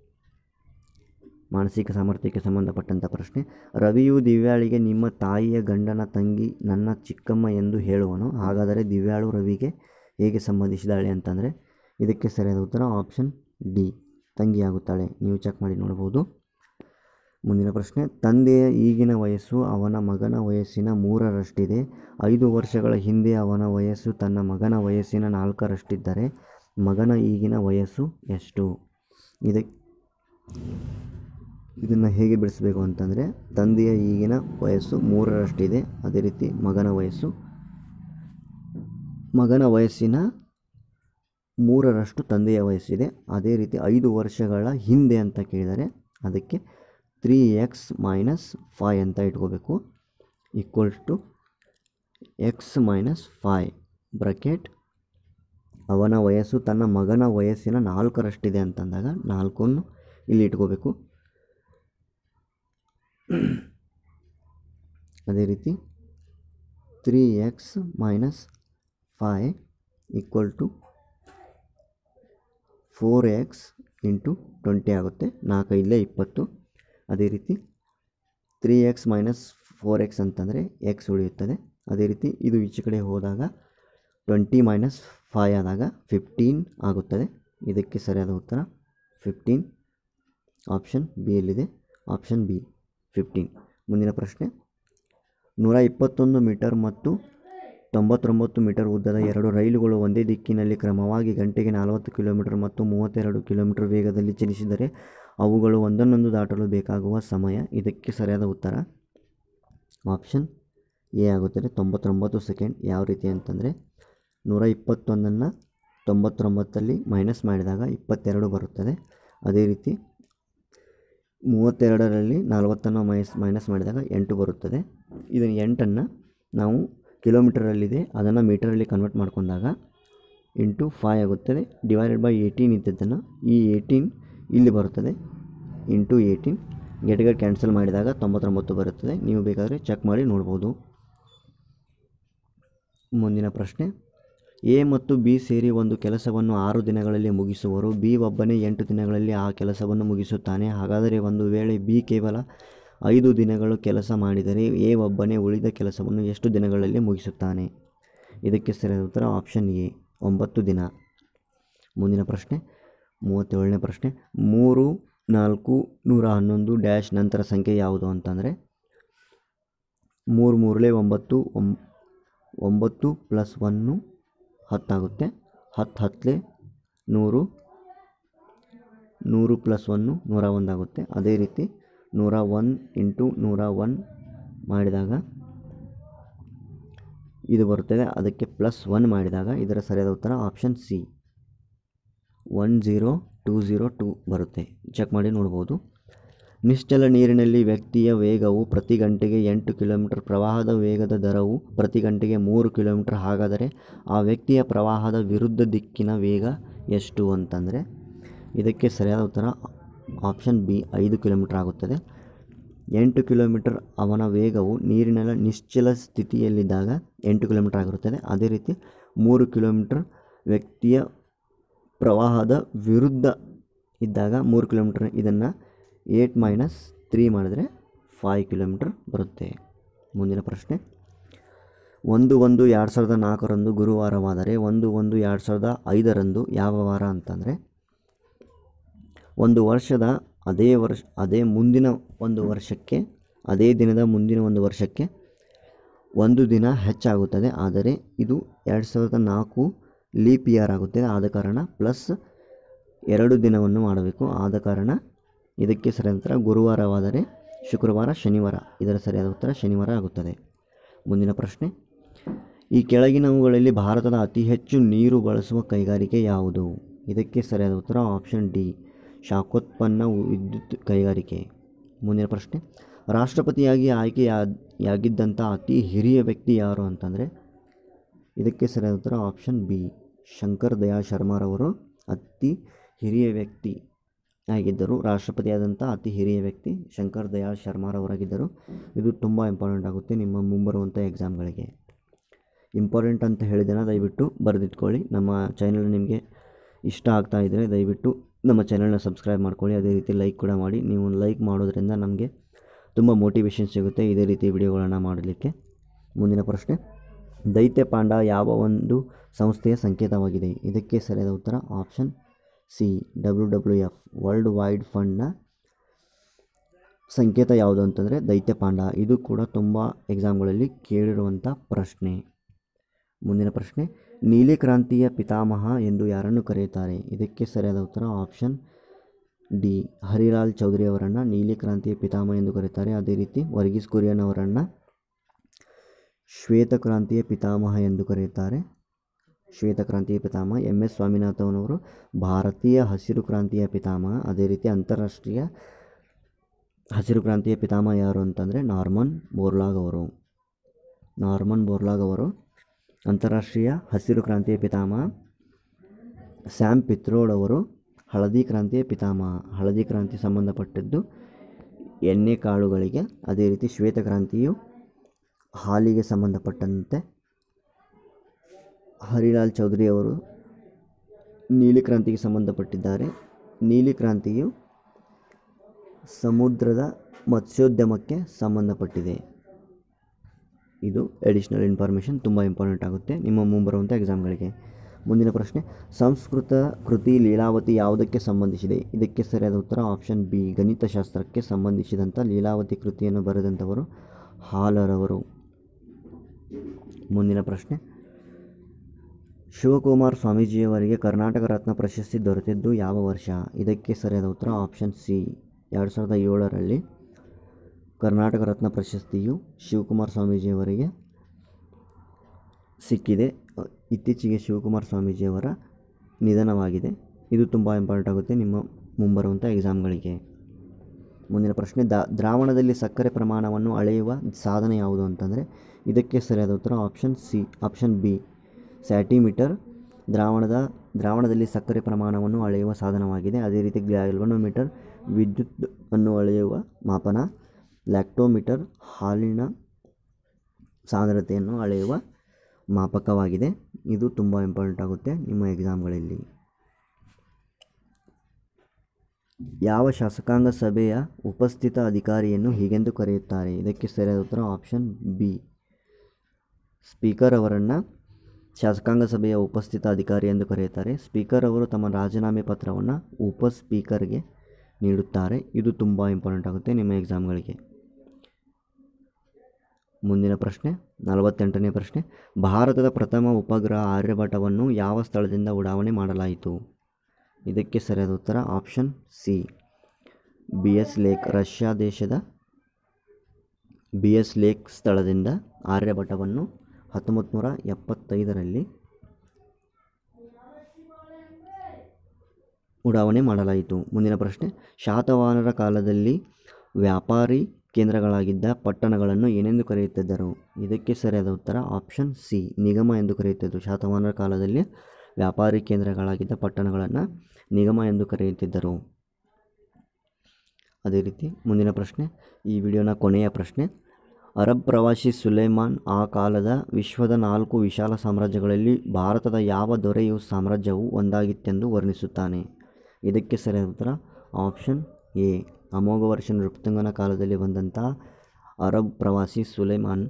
ಮಾನಸಿಕ ಸಾಮರ್ಥ್ಯಕ್ಕೆ ಸಂಬಂಧಪಟ್ಟಂಥ ಪ್ರಶ್ನೆ ರವಿಯು ದಿವ್ಯಾಳಿಗೆ ನಿಮ್ಮ ತಾಯಿಯ ಗಂಡನ ತಂಗಿ ನನ್ನ ಚಿಕ್ಕಮ್ಮ ಎಂದು ಹೇಳುವನು ಹಾಗಾದರೆ ದಿವ್ಯಾಳು ರವಿಗೆ ಹೇಗೆ ಸಂಬಂಧಿಸಿದಾಳೆ ಅಂತಂದರೆ ಇದಕ್ಕೆ ಸರಿಯಾದ ಉತ್ತರ ಆಪ್ಷನ್ ಡಿ ತಂಗಿಯಾಗುತ್ತಾಳೆ ನೀವು ಚೆಕ್ ಮಾಡಿ ನೋಡ್ಬೋದು ಮುಂದಿನ ಪ್ರಶ್ನೆ ತಂದೆಯ ಈಗಿನ ವಯಸ್ಸು ಅವನ ಮಗನ ವಯಸ್ಸಿನ ಮೂರರಷ್ಟಿದೆ ಐದು ವರ್ಷಗಳ ಹಿಂದೆ ಅವನ ವಯಸ್ಸು ತನ್ನ ಮಗನ ವಯಸ್ಸಿನ ನಾಲ್ಕರಷ್ಟಿದ್ದರೆ ಮಗನ ಈಗಿನ ವಯಸ್ಸು ಎಷ್ಟು ಇದಕ್ಕೆ ಇದನ್ನು ಹೇಗೆ ಬಿಡಿಸಬೇಕು ಅಂತಂದರೆ ತಂದೆಯ ಈಗಿನ ವಯಸ್ಸು ಮೂರರಷ್ಟಿದೆ ಅದೇ ರೀತಿ ಮಗನ ವಯಸ್ಸು ಮಗನ ವಯಸ್ಸಿನ ಮೂರರಷ್ಟು ತಂದೆಯ ವಯಸ್ಸಿದೆ ಅದೇ ರೀತಿ ಐದು ವರ್ಷಗಳ ಹಿಂದೆ ಅಂತ ಕೇಳಿದರೆ ಅದಕ್ಕೆ ತ್ರೀ ಎಕ್ಸ್ ಮೈನಸ್ ಫೈ ಅಂತ ಇಟ್ಕೋಬೇಕು equals to x minus five bracket ಅವನ ವಯಸ್ಸು ತನ್ನ ಮಗನ ವಯಸ್ಸಿನ ನಾಲ್ಕರಷ್ಟಿದೆ ಅಂತಂದಾಗ ನಾಲ್ಕನ್ನು ಇಲ್ಲಿ ಇಟ್ಕೋಬೇಕು ಅದೇ ರೀತಿ three x minus five equal to four x into twenty ಆಗುತ್ತೆ ನಾಲ್ಕೈದಲೇ ಇಪ್ಪತ್ತು ಅದೇ ರೀತಿ three x minus four x ಅಂತಂದರೆ ಎಕ್ಸ್ ಉಳಿಯುತ್ತದೆ ಅದೇ ರೀತಿ ಇದು ಈಚೆ ಕಡೆ ಹೋದಾಗ ಟ್ವೆಂಟಿ ಮೈನಸ್ ಫೈ ಆದಾಗ ಫಿಫ್ಟೀನ್ ಆಗುತ್ತದೆ ಇದಕ್ಕೆ ಸರಿಯಾದ ಉತ್ತರ ಫಿಫ್ಟೀನ್ ಆಪ್ಷನ್ ಬಿ ಯಲ್ಲಿದೆ ಆಪ್ಷನ್ ಬಿ ಫಿಫ್ಟೀನ್ ಮುಂದಿನ ಪ್ರಶ್ನೆ ನೂರ ಇಪ್ಪತ್ತೊಂದು ಮೀಟರ್ ಮತ್ತು ತೊಂಬತ್ತೊಂಬತ್ತು ಮೀಟರ್ ಉದ್ದದ ಎರಡು ರೈಲುಗಳು ಒಂದೇ ದಿಕ್ಕಿನಲ್ಲಿ ಕ್ರಮವಾಗಿ ಗಂಟೆಗೆ ನಲವತ್ತು ಕಿಲೋಮೀಟರ್ ಮತ್ತು ಮೂವತ್ತೆರಡು ಕಿಲೋಮೀಟರ್ ವೇಗದಲ್ಲಿ ಚಲಿಸಿದರೆ ಅವುಗಳು ಒಂದನ್ನೊಂದು ದಾಟಲು ಬೇಕಾಗುವ ಸಮಯ ಇದಕ್ಕೆ ಸರಿಯಾದ ಉತ್ತರ ಆಪ್ಷನ್ ಎ ಆಗುತ್ತದೆ ತೊಂಬತ್ತೊಂಬತ್ತು ಸೆಕೆಂಡ್ ಯಾವ ರೀತಿ ಅಂತಂದರೆ ನೂರ ಇಪ್ಪತ್ತೊಂದನ್ನು ತೊಂಬತ್ತೊಂಬತ್ತಲ್ಲಿ ಮೈನಸ್ ಮಾಡಿದಾಗ ಇಪ್ಪತ್ತೆರಡು ಬರುತ್ತದೆ ಅದೇ ರೀತಿ ಮೂವತ್ತೆರಡರಲ್ಲಿ ನಲವತ್ತನ್ನು ಮೈನಸ್ ಮೈನಸ್ ಮಾಡಿದಾಗ ಎಂಟು ಬರುತ್ತದೆ ಇದನ್ನು ಎಂಟನ್ನು ನಾವು ಕಿಲೋಮೀಟರಲ್ಲಿದೆ ಅದನ್ನು ಮೀಟರಲ್ಲಿ ಕನ್ವರ್ಟ್ ಮಾಡ್ಕೊಂಡಾಗ ಇಂಟು ಫೈ ಆಗುತ್ತದೆ ಡಿವೈಡೆಡ್ ಬೈ ಏಯ್ಟೀನ್ ಇದ್ದದ್ದನ್ನು ಈ ಏಯ್ಟೀನ್ ಇಲ್ಲಿ ಬರುತ್ತದೆ ಇಂಟು ಏಯ್ಟೀನ್ ಗೆಟ್ ಕ್ಯಾನ್ಸಲ್ ಮಾಡಿದಾಗ ತೊಂಬತ್ತೊಂಬತ್ತು ಬರುತ್ತದೆ ನೀವು ಬೇಕಾದರೆ ಚೆಕ್ ಮಾಡಿ ನೋಡ್ಬೋದು ಮುಂದಿನ ಪ್ರಶ್ನೆ ಎ ಮತ್ತು ಬಿ ಸೇರಿ ಒಂದು ಕೆಲಸವನ್ನು ಆರು ದಿನಗಳಲ್ಲಿ ಮುಗಿಸುವರು ಬಿ ಒಬ್ಬನೇ ಎಂಟು ದಿನಗಳಲ್ಲಿ ಆ ಕೆಲಸವನ್ನು ಮುಗಿಸುತ್ತಾನೆ ಹಾಗಾದರೆ ಒಂದು ವೇಳೆ ಬಿ ಕೇವಲ ಐದು ದಿನಗಳು ಕೆಲಸ ಮಾಡಿದರೆ ಎ ಒಬ್ಬನೇ ಉಳಿದ ಕೆಲಸವನ್ನು ಎಷ್ಟು ದಿನಗಳಲ್ಲಿ ಮುಗಿಸುತ್ತಾನೆ ಇದಕ್ಕೆ ಸರಿಯಾದ ಉತ್ತರ ಆಪ್ಷನ್ ಎ ಒಂಬತ್ತು ದಿನ ಮುಂದಿನ ಪ್ರಶ್ನೆ ಮೂವತ್ತೇಳನೇ ಪ್ರಶ್ನೆ ಮೂರು ನಾಲ್ಕು ನೂರ ಹನ್ನೊಂದು ಡ್ಯಾಶ್ ನಂತರ ಸಂಖ್ಯೆ ಯಾವುದು ಅಂತಂದರೆ ಮೂರು ಮೂರಲೇ ಒಂಬತ್ತು ಒಂ ಒಂಬತ್ತು ಪ್ಲಸ್ ಒನ್ನು ಹತ್ತಾಗುತ್ತೆ ಹತ್ತು ಹತ್ತಲೇ ನೂರು ನೂರು ಪ್ಲಸ್ ಒನ್ನು ನೂರ ಒಂದಾಗುತ್ತೆ ಅದೇ ರೀತಿ ನೂರ ಒನ್ ಇಂಟು ನೂರ ಒನ್ ಮಾಡಿದಾಗ ಇದು ಬರುತ್ತದೆ ಅದಕ್ಕೆ ಪ್ಲಸ್ ಒನ್ ಮಾಡಿದಾಗ ಇದರ ಸರಿಯಾದ ಉತ್ತರ option C one zero two zero two ಬರುತ್ತೆ ಚೆಕ್ ಮಾಡಿ ನೋಡ್ಬೋದು ನಿಶ್ಚಲ ನೀರಿನಲ್ಲಿ ವ್ಯಕ್ತಿಯ ವೇಗವು ಪ್ರತಿ ಗಂಟೆಗೆ ಎಂಟು ಕಿಲೋಮೀಟರ್ ಪ್ರವಾಹದ ವೇಗದ ದರವು ಪ್ರತಿ ಗಂಟೆಗೆ ಮೂರು ಕಿಲೋಮೀಟರ್ ಹಾಗಾದರೆ ಆ ವ್ಯಕ್ತಿಯ ಪ್ರವಾಹದ ವಿರುದ್ಧ ದಿಕ್ಕಿನ ವೇಗ ಎಷ್ಟು ಅಂತಂದರೆ ಇದಕ್ಕೆ ಸರಿಯಾದ ಉತ್ತರ ಆಪ್ಷನ್ ಬಿ ಐದು ಕಿಲೋಮೀಟರ್ ಆಗುತ್ತದೆ ಎಂಟು ಕಿಲೋಮೀಟರ್ ಅವನ ವೇಗವು ನೀರಿನ ನಿಶ್ಚಲ ಸ್ಥಿತಿಯಲ್ಲಿದ್ದಾಗ ಎಂಟು ಕಿಲೋಮೀಟರ್ ಆಗಿರುತ್ತದೆ ಅದೇ ರೀತಿ ಮೂರು ಕಿಲೋಮೀಟರ್ ವ್ಯಕ್ತಿಯ ಪ್ರವಾಹದ ವಿರುದ್ಧ ಇದ್ದಾಗ ಮೂರು ಕಿಲೋಮೀಟರ್ ಇದನ್ನು ಏಟ್ ಮೈನಸ್ ತ್ರೀ ಮಾಡಿದರೆ ಫೈವ್ ಕಿಲೋಮೀಟರ್ ಬರುತ್ತೆ ಮುಂದಿನ ಪ್ರಶ್ನೆ ಒಂದು ಒಂದು ಎರಡು ಸಾವಿರದ ನಾಲ್ಕರಂದು ಗುರುವಾರವಾದರೆ ಒಂದು ಒಂದು ಎರಡು ಸಾವಿರದ ಐದರಂದು ಯಾವ ವಾರ ಅಂತಂದರೆ ಒಂದು ವರ್ಷದ ಅದೇ ವರ್ಷ ಅದೇ ಮುಂದಿನ ಒಂದು ವರ್ಷಕ್ಕೆ ಅದೇ ದಿನದ ಮುಂದಿನ ಒಂದು ವರ್ಷಕ್ಕೆ ಒಂದು ದಿನ ಹೆಚ್ಚಾಗುತ್ತದೆ ಆದರೆ ಇದು ಎರಡು ಸಾವಿರದ ನಾಲ್ಕು ಲೀಪ್ ಇಯರ್ ಆಗುತ್ತದೆ ಆದ ಕಾರಣ ಪ್ಲಸ್ ಎರಡು ದಿನವನ್ನು ಮಾಡಬೇಕು ಆದ ಕಾರಣ ಇದಕ್ಕೆ ಸರಿಯಾದ ಉತ್ತರ ಗುರುವಾರವಾದರೆ ಶುಕ್ರವಾರ ಶನಿವಾರ ಇದರ ಸರಿಯಾದ ಉತ್ತರ ಶನಿವಾರ ಆಗುತ್ತದೆ ಮುಂದಿನ ಪ್ರಶ್ನೆ ಈ ಕೆಳಗಿನವುಗಳಲ್ಲಿ ಭಾರತದ ಅತಿ ಹೆಚ್ಚು ನೀರು ಬಳಸುವ ಕೈಗಾರಿಕೆ ಯಾವುದು ಇದಕ್ಕೆ ಸರಿಯಾದ ಉತ್ತರ ಆಪ್ಷನ್ ಡಿ ಶಾಖೋತ್ಪನ್ನ ವಿದ್ಯುತ್ ಕೈಗಾರಿಕೆ ಮುಂದಿನ ಪ್ರಶ್ನೆ ರಾಷ್ಟ್ರಪತಿಯಾಗಿ ಆಯ್ಕೆಯಾಗಿದ್ದಂಥ ಅತಿ ಹಿರಿಯ ವ್ಯಕ್ತಿ ಯಾರು ಅಂತಂದರೆ ಇದಕ್ಕೆ ಸರಿಯಾದ ಉತ್ತರ ಆಪ್ಷನ್ ಬಿ ಶಂಕರ್ ದಯಾಳ್ ಶರ್ಮಾರವರು ಅತಿ ಹಿರಿಯ ವ್ಯಕ್ತಿ ಆಗಿದ್ದರು ರಾಷ್ಟ್ರಪತಿಯಾದಂಥ ಅತಿ ಹಿರಿಯ ವ್ಯಕ್ತಿ ಶಂಕರ್ ದಯಾಳ್ ಶರ್ಮಾರವರಾಗಿದ್ದರು ಇದು ತುಂಬ ಇಂಪಾರ್ಟೆಂಟ್ ಆಗುತ್ತೆ ನಿಮ್ಮ ಮುಂಬರುವಂಥ ಎಕ್ಸಾಮ್ಗಳಿಗೆ ಇಂಪಾರ್ಟೆಂಟ್ ಅಂತ ಹೇಳಿದೆನ ದಯವಿಟ್ಟು ಬರೆದಿಟ್ಕೊಳ್ಳಿ ನಮ್ಮ ಚಾನಲ್ ನಿಮಗೆ ಇಷ್ಟ ಆಗ್ತಾ ಇದ್ದರೆ ದಯವಿಟ್ಟು ನಮ್ಮ ಚಾನಲ್ನ ಸಬ್ಸ್ಕ್ರೈಬ್ ಮಾಡ್ಕೊಳ್ಳಿ ಅದೇ ರೀತಿ ಲೈಕ್ ಕೂಡ ಮಾಡಿ ನೀವು ಲೈಕ್ ಮಾಡೋದ್ರಿಂದ ನಮಗೆ ತುಂಬ ಮೋಟಿವೇಶನ್ ಸಿಗುತ್ತೆ ಇದೇ ರೀತಿ ವಿಡಿಯೋಗಳನ್ನು ಮಾಡಲಿಕ್ಕೆ ಮುಂದಿನ ಪ್ರಶ್ನೆ ದೈತ್ಯ ಪಾಂಡ ಯಾವ ಒಂದು ಸಂಸ್ಥೆಯ ಸಂಕೇತವಾಗಿದೆ ಇದಕ್ಕೆ ಸರಿಯಾದ ಉತ್ತರ option C W W F world wide ಫಂಡ್ನ ಸಂಕೇತ ಯಾವುದು ಅಂತಂದರೆ ದೈತ್ಯ ಪಾಂಡ ಇದು ಕೂಡ ತುಂಬ ಎಕ್ಸಾಮ್ಗಳಲ್ಲಿ ಕೇಳಿರುವಂಥ ಪ್ರಶ್ನೆ ಮುಂದಿನ ಪ್ರಶ್ನೆ ನೀಲಿ ಕ್ರಾಂತಿಯ ಪಿತಾಮಹ ಎಂದು ಯಾರನ್ನು ಕರೆಯುತ್ತಾರೆ ಇದಕ್ಕೆ ಸರಿಯಾದ ಉತ್ತರ ಆಪ್ಷನ್ ಡಿ ಹರಿಲಾಲ್ ಚೌಧರಿ ಅವರನ್ನು ನೀಲಿ ಕ್ರಾಂತಿಯ ಪಿತಾಮಹ ಎಂದು ಕರೆಯುತ್ತಾರೆ ಅದೇ ರೀತಿ ವರ್ಗೀಸ್ ಕುರಿಯನ್ ಅವರನ್ನು ಶ್ವೇತಕ್ರಾಂತಿಯ ಪಿತಾಮಹ ಎಂದು ಕರೆಯುತ್ತಾರೆ ಶ್ವೇತಕ್ರಾಂತಿಯ ಪಿತಾಮಹ ಎಂ ಎಸ್ ಸ್ವಾಮಿನಾಥನ್ ಭಾರತೀಯ ಹಸಿರು ಕ್ರಾಂತಿಯ ಪಿತಾಮಹ ಅದೇ ರೀತಿ ಅಂತಾರಾಷ್ಟ್ರೀಯ ಹಸಿರು ಕ್ರಾಂತಿಯ ಪಿತಾಮಹ ಯಾರು ಅಂತಂದರೆ ನಾರ್ಮನ್ ಬೋರ್ಲಾಗ್ ಅವರು ನಾರ್ಮನ್ ಬೋರ್ಲಾಗ್ ಅವರು ಅಂತಾರಾಷ್ಟ್ರೀಯ ಹಸಿರು ಕ್ರಾಂತಿಯ ಪಿತಾಮಹ ಸ್ಯಾಮ್ ಪಿತ್ರೋಡ್ ಅವರು ಹಳದಿ ಕ್ರಾಂತಿಯ ಪಿತಾಮಹ ಹಳದಿ ಕ್ರಾಂತಿ ಸಂಬಂಧಪಟ್ಟಿದ್ದು ಎಣ್ಣೆ ಕಾಳುಗಳಿಗೆ ಅದೇ ರೀತಿ ಶ್ವೇತಕ್ರಾಂತಿಯು ಹಾಲಿಗೆ ಸಂಬಂಧಪಟ್ಟಂತೆ ಹರಿಲಾಲ್ ಚೌಧರಿ ಅವರು ನೀಲಿ ಕ್ರಾಂತಿಗೆ ಸಂಬಂಧಪಟ್ಟಿದ್ದಾರೆ ನೀಲಿ ಕ್ರಾಂತಿಯು ಸಮುದ್ರದ ಮತ್ಸ್ಯೋದ್ಯಮಕ್ಕೆ ಸಂಬಂಧಪಟ್ಟಿದೆ ಇದು ಎಡಿಷ್ನಲ್ ಇನ್ಫಾರ್ಮೇಷನ್ ತುಂಬ ಇಂಪಾರ್ಟೆಂಟ್ ಆಗುತ್ತೆ ನಿಮ್ಮ ಮುಂಬರುವಂಥ ಎಕ್ಸಾಮ್ಗಳಿಗೆ ಮುಂದಿನ ಪ್ರಶ್ನೆ ಸಂಸ್ಕೃತ ಕೃತಿ ಲೀಲಾವತಿ ಯಾವುದಕ್ಕೆ ಸಂಬಂಧಿಸಿದೆ ಇದಕ್ಕೆ ಸರಿಯಾದ ಉತ್ತರ ಆಪ್ಷನ್ ಬಿ ಗಣಿತಶಾಸ್ತ್ರಕ್ಕೆ ಸಂಬಂಧಿಸಿದಂಥ ಲೀಲಾವತಿ ಕೃತಿಯನ್ನು ಬರೆದಂಥವರು ಹಾಲರವರು ಮುಂದಿನ ಪ್ರಶ್ನೆ ಶಿವಕುಮಾರ್ ಸ್ವಾಮೀಜಿಯವರಿಗೆ ಕರ್ನಾಟಕ ರತ್ನ ಪ್ರಶಸ್ತಿ ದೊರೆತಿದ್ದು ಯಾವ ವರ್ಷ ಇದಕ್ಕೆ ಸರಿಯಾದ ಉತ್ತರ ಆಪ್ಷನ್ ಸಿ ಎರಡು ಸಾವಿರದ ಏಳರಲ್ಲಿ ಕರ್ನಾಟಕ ರತ್ನ ಪ್ರಶಸ್ತಿಯು ಶಿವಕುಮಾರ್ ಸ್ವಾಮೀಜಿಯವರಿಗೆ ಸಿಕ್ಕಿದೆ ಇತ್ತೀಚೆಗೆ ಶಿವಕುಮಾರ್ ಸ್ವಾಮೀಜಿಯವರ ನಿಧನವಾಗಿದೆ ಇದು ತುಂಬ ಇಂಪಾರ್ಟೆಂಟ್ ಆಗುತ್ತೆ ನಿಮ್ಮ ಮುಂಬರುವಂಥ ಎಕ್ಸಾಮ್ಗಳಿಗೆ ಮುಂದಿನ ಪ್ರಶ್ನೆ ದ ದ್ರಾವಣದಲ್ಲಿ ಸಕ್ಕರೆ ಪ್ರಮಾಣವನ್ನು ಅಳೆಯುವ ಸಾಧನ ಯಾವುದು ಅಂತಂದರೆ ಇದಕ್ಕೆ ಸರಿಯಾದ ಉತ್ತರ option C option B saccharimeter ದ್ರಾವಣದ ದ್ರಾವಣದಲ್ಲಿ ಸಕ್ಕರೆ ಪ್ರಮಾಣವನ್ನು ಅಳೆಯುವ ಸಾಧನವಾಗಿದೆ ಅದೇ ರೀತಿ ಗ್ಯಾಲ್ವನೋಮೀಟರ್ ವಿದ್ಯುತ್ ಅನ್ನು ಅಳೆಯುವ ಮಾಪನ ಲ್ಯಾಕ್ಟೋಮೀಟರ್ ಹಾಲಿನ ಸಾಂದ್ರತೆಯನ್ನು ಅಳೆಯುವ ಮಾಪಕವಾಗಿದೆ ಇದು ತುಂಬ ಇಂಪಾರ್ಟೆಂಟ್ ಆಗುತ್ತೆ ನಿಮ್ಮ ಎಕ್ಸಾಮ್ಗಳಲ್ಲಿ ಯಾವ ಶಾಸಕಾಂಗ ಸಭೆಯ ಉಪಸ್ಥಿತ ಅಧಿಕಾರಿಯನ್ನು ಹೀಗೆಂದು ಕರೆಯುತ್ತಾರೆ ಇದಕ್ಕೆ ಸರಿಯಾದ ಉತ್ತರ ಆಪ್ಷನ್ ಬಿ ಸ್ಪೀಕರ್ ಅವರನ್ನು ಶಾಸಕಾಂಗ ಸಭೆಯ ಉಪಸ್ಥಿತ ಅಧಿಕಾರಿ ಎಂದು ಕರೆಯುತ್ತಾರೆ ಸ್ಪೀಕರ್ ಅವರು ತಮ್ಮ ರಾಜೀನಾಮೆ ಪತ್ರವನ್ನು ಉಪ ಸ್ಪೀಕರ್ಗೆ ನೀಡುತ್ತಾರೆ ಇದು ತುಂಬ ಇಂಪಾರ್ಟೆಂಟ್ ಆಗುತ್ತೆ ನಿಮ್ಮ ಎಕ್ಸಾಮ್ಗಳಿಗೆ ಮುಂದಿನ ಪ್ರಶ್ನೆ ನಲವತ್ತೆಂಟನೇ ಪ್ರಶ್ನೆ ಭಾರತದ ಪ್ರಥಮ ಉಪಗ್ರಹ ಆರ್ಯಭಟವನ್ನು ಯಾವ ಸ್ಥಳದಿಂದ ಉಡಾವಣೆ ಮಾಡಲಾಯಿತು ಇದಕ್ಕೆ ಸರಿಯಾದ ಉತ್ತರ option C B S lake Russia ದೇಶದ ಬಿ ಎಸ್ ಲೇಕ್ ಸ್ಥಳದಿಂದ ಆರ್ಯಭಟವನ್ನು ಹತ್ತೊಂಬತ್ತು ನೂರ ಎಪ್ಪತ್ತೈದರಲ್ಲಿ ಉಡಾವಣೆ ಮಾಡಲಾಯಿತು ಮುಂದಿನ ಪ್ರಶ್ನೆ ಶಾತವಾಹನರ ಕಾಲದಲ್ಲಿ ವ್ಯಾಪಾರಿ ಕೇಂದ್ರಗಳಾಗಿದ್ದ ಪಟ್ಟಣಗಳನ್ನು ಏನೆಂದು ಕರೆಯುತ್ತಿದ್ದರು ಇದಕ್ಕೆ ಸರಿಯಾದ ಉತ್ತರ ಆಪ್ಷನ್ ಸಿ ನಿಗಮ ಎಂದು ಕರೆಯುತ್ತಿದ್ದರು ಶಾತವಾಹನರ ಕಾಲದಲ್ಲಿ ವ್ಯಾಪಾರಿ ಕೇಂದ್ರಗಳಾಗಿದ್ದ ಪಟ್ಟಣಗಳನ್ನು ನಿಗಮ ಎಂದು ಕರೆಯುತ್ತಿದ್ದರು ಅದೇ ರೀತಿ ಮುಂದಿನ ಪ್ರಶ್ನೆ ಈ ವಿಡಿಯೋನ ಕೊನೆಯ ಪ್ರಶ್ನೆ ಅರಬ್ ಪ್ರವಾಸಿ ಸುಲೇಮಾನ್ ಆ ಕಾಲದ ವಿಶ್ವದ ನಾಲ್ಕು ವಿಶಾಲ ಸಾಮ್ರಾಜ್ಯಗಳಲ್ಲಿ ಭಾರತದ ಯಾವ ದೊರೆಯು ಸಾಮ್ರಾಜ್ಯವು ಒಂದಾಗಿತ್ತೆಂದು ವರ್ಣಿಸುತ್ತಾನೆ ಇದಕ್ಕೆ ಸರಿಯಾದ ಉತ್ತರ ಆಪ್ಷನ್ ಎ ಅಮೋಘ ವರ್ಷ ನೃಪತುಂಗನ ಕಾಲದಲ್ಲಿ ಬಂದಂಥ ಅರಬ್ ಪ್ರವಾಸಿ ಸುಲೇಮಾನ್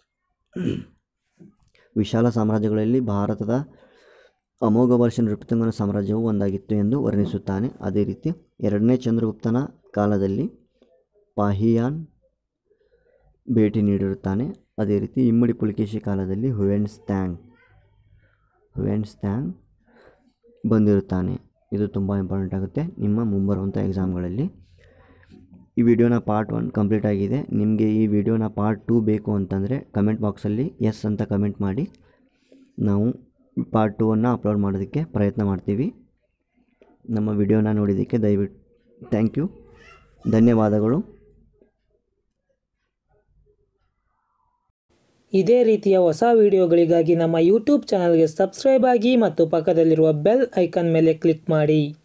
ವಿಶಾಲ ಸಾಮ್ರಾಜ್ಯಗಳಲ್ಲಿ ಭಾರತದ ಅಮೋಘ ವರ್ಷ ನೃಪತುಂಗನ ಸಾಮ್ರಾಜ್ಯವು ಒಂದಾಗಿತ್ತು ಎಂದು ವರ್ಣಿಸುತ್ತಾನೆ ಅದೇ ರೀತಿ ಎರಡನೇ ಚಂದ್ರಗುಪ್ತನ ಕಾಲದಲ್ಲಿ ಪಾಹಿಯಾನ್ ಭೇಟಿ ನೀಡಿರುತ್ತಾನೆ ಅದೇ ರೀತಿ ಇಮ್ಮಡಿ ಪುಲಿಕೇಶಿ ಕಾಲದಲ್ಲಿ ಹುವೆನ್ಸ್ ತ್ಯಾಂಗ್ ಹುವೆನ್ಸ್ ತ್ಯಾಂಗ್ ಬಂದಿರುತ್ತಾನೆ ಇದು ತುಂಬ ಇಂಪಾರ್ಟೆಂಟ್ ಆಗುತ್ತೆ ನಿಮ್ಮ ಮುಂಬರುವಂಥ ಎಕ್ಸಾಮ್ಗಳಲ್ಲಿ ಈ ವಿಡಿಯೋನ ಪಾರ್ಟ್ ಒನ್ ಕಂಪ್ಲೀಟ್ ಆಗಿದೆ ನಿಮಗೆ ಈ ವಿಡಿಯೋನ ಪಾರ್ಟ್ ಟೂ ಬೇಕು ಅಂತಂದರೆ ಕಮೆಂಟ್ ಬಾಕ್ಸಲ್ಲಿ ಎಸ್ ಅಂತ ಕಮೆಂಟ್ ಮಾಡಿ ನಾವು ಪಾರ್ಟ್ ಟೂ ಅನ್ನು ಅಪ್ಲೋಡ್ ಮಾಡೋದಕ್ಕೆ ಪ್ರಯತ್ನ ಮಾಡ್ತೀವಿ ನಮ್ಮ ವಿಡಿಯೋನ ನೋಡಿದ್ದಕ್ಕೆ ದಯವಿಟ್ಟು ಥ್ಯಾಂಕ್ ಯು ಧನ್ಯವಾದಗಳು ಇದೇ ರೀತಿಯ ಹೊಸ ವಿಡಿಯೋಗಳಿಗಾಗಿ ನಮ್ಮ ಯೂಟ್ಯೂಬ್ ಚಾನಲ್ಗೆ ಸಬ್ಸ್ಕ್ರೈಬ್ ಆಗಿ ಮತ್ತು ಪಕ್ಕದಲ್ಲಿರುವ ಬೆಲ್ ಐಕಾನ್ ಮೇಲೆ ಕ್ಲಿಕ್ ಮಾಡಿ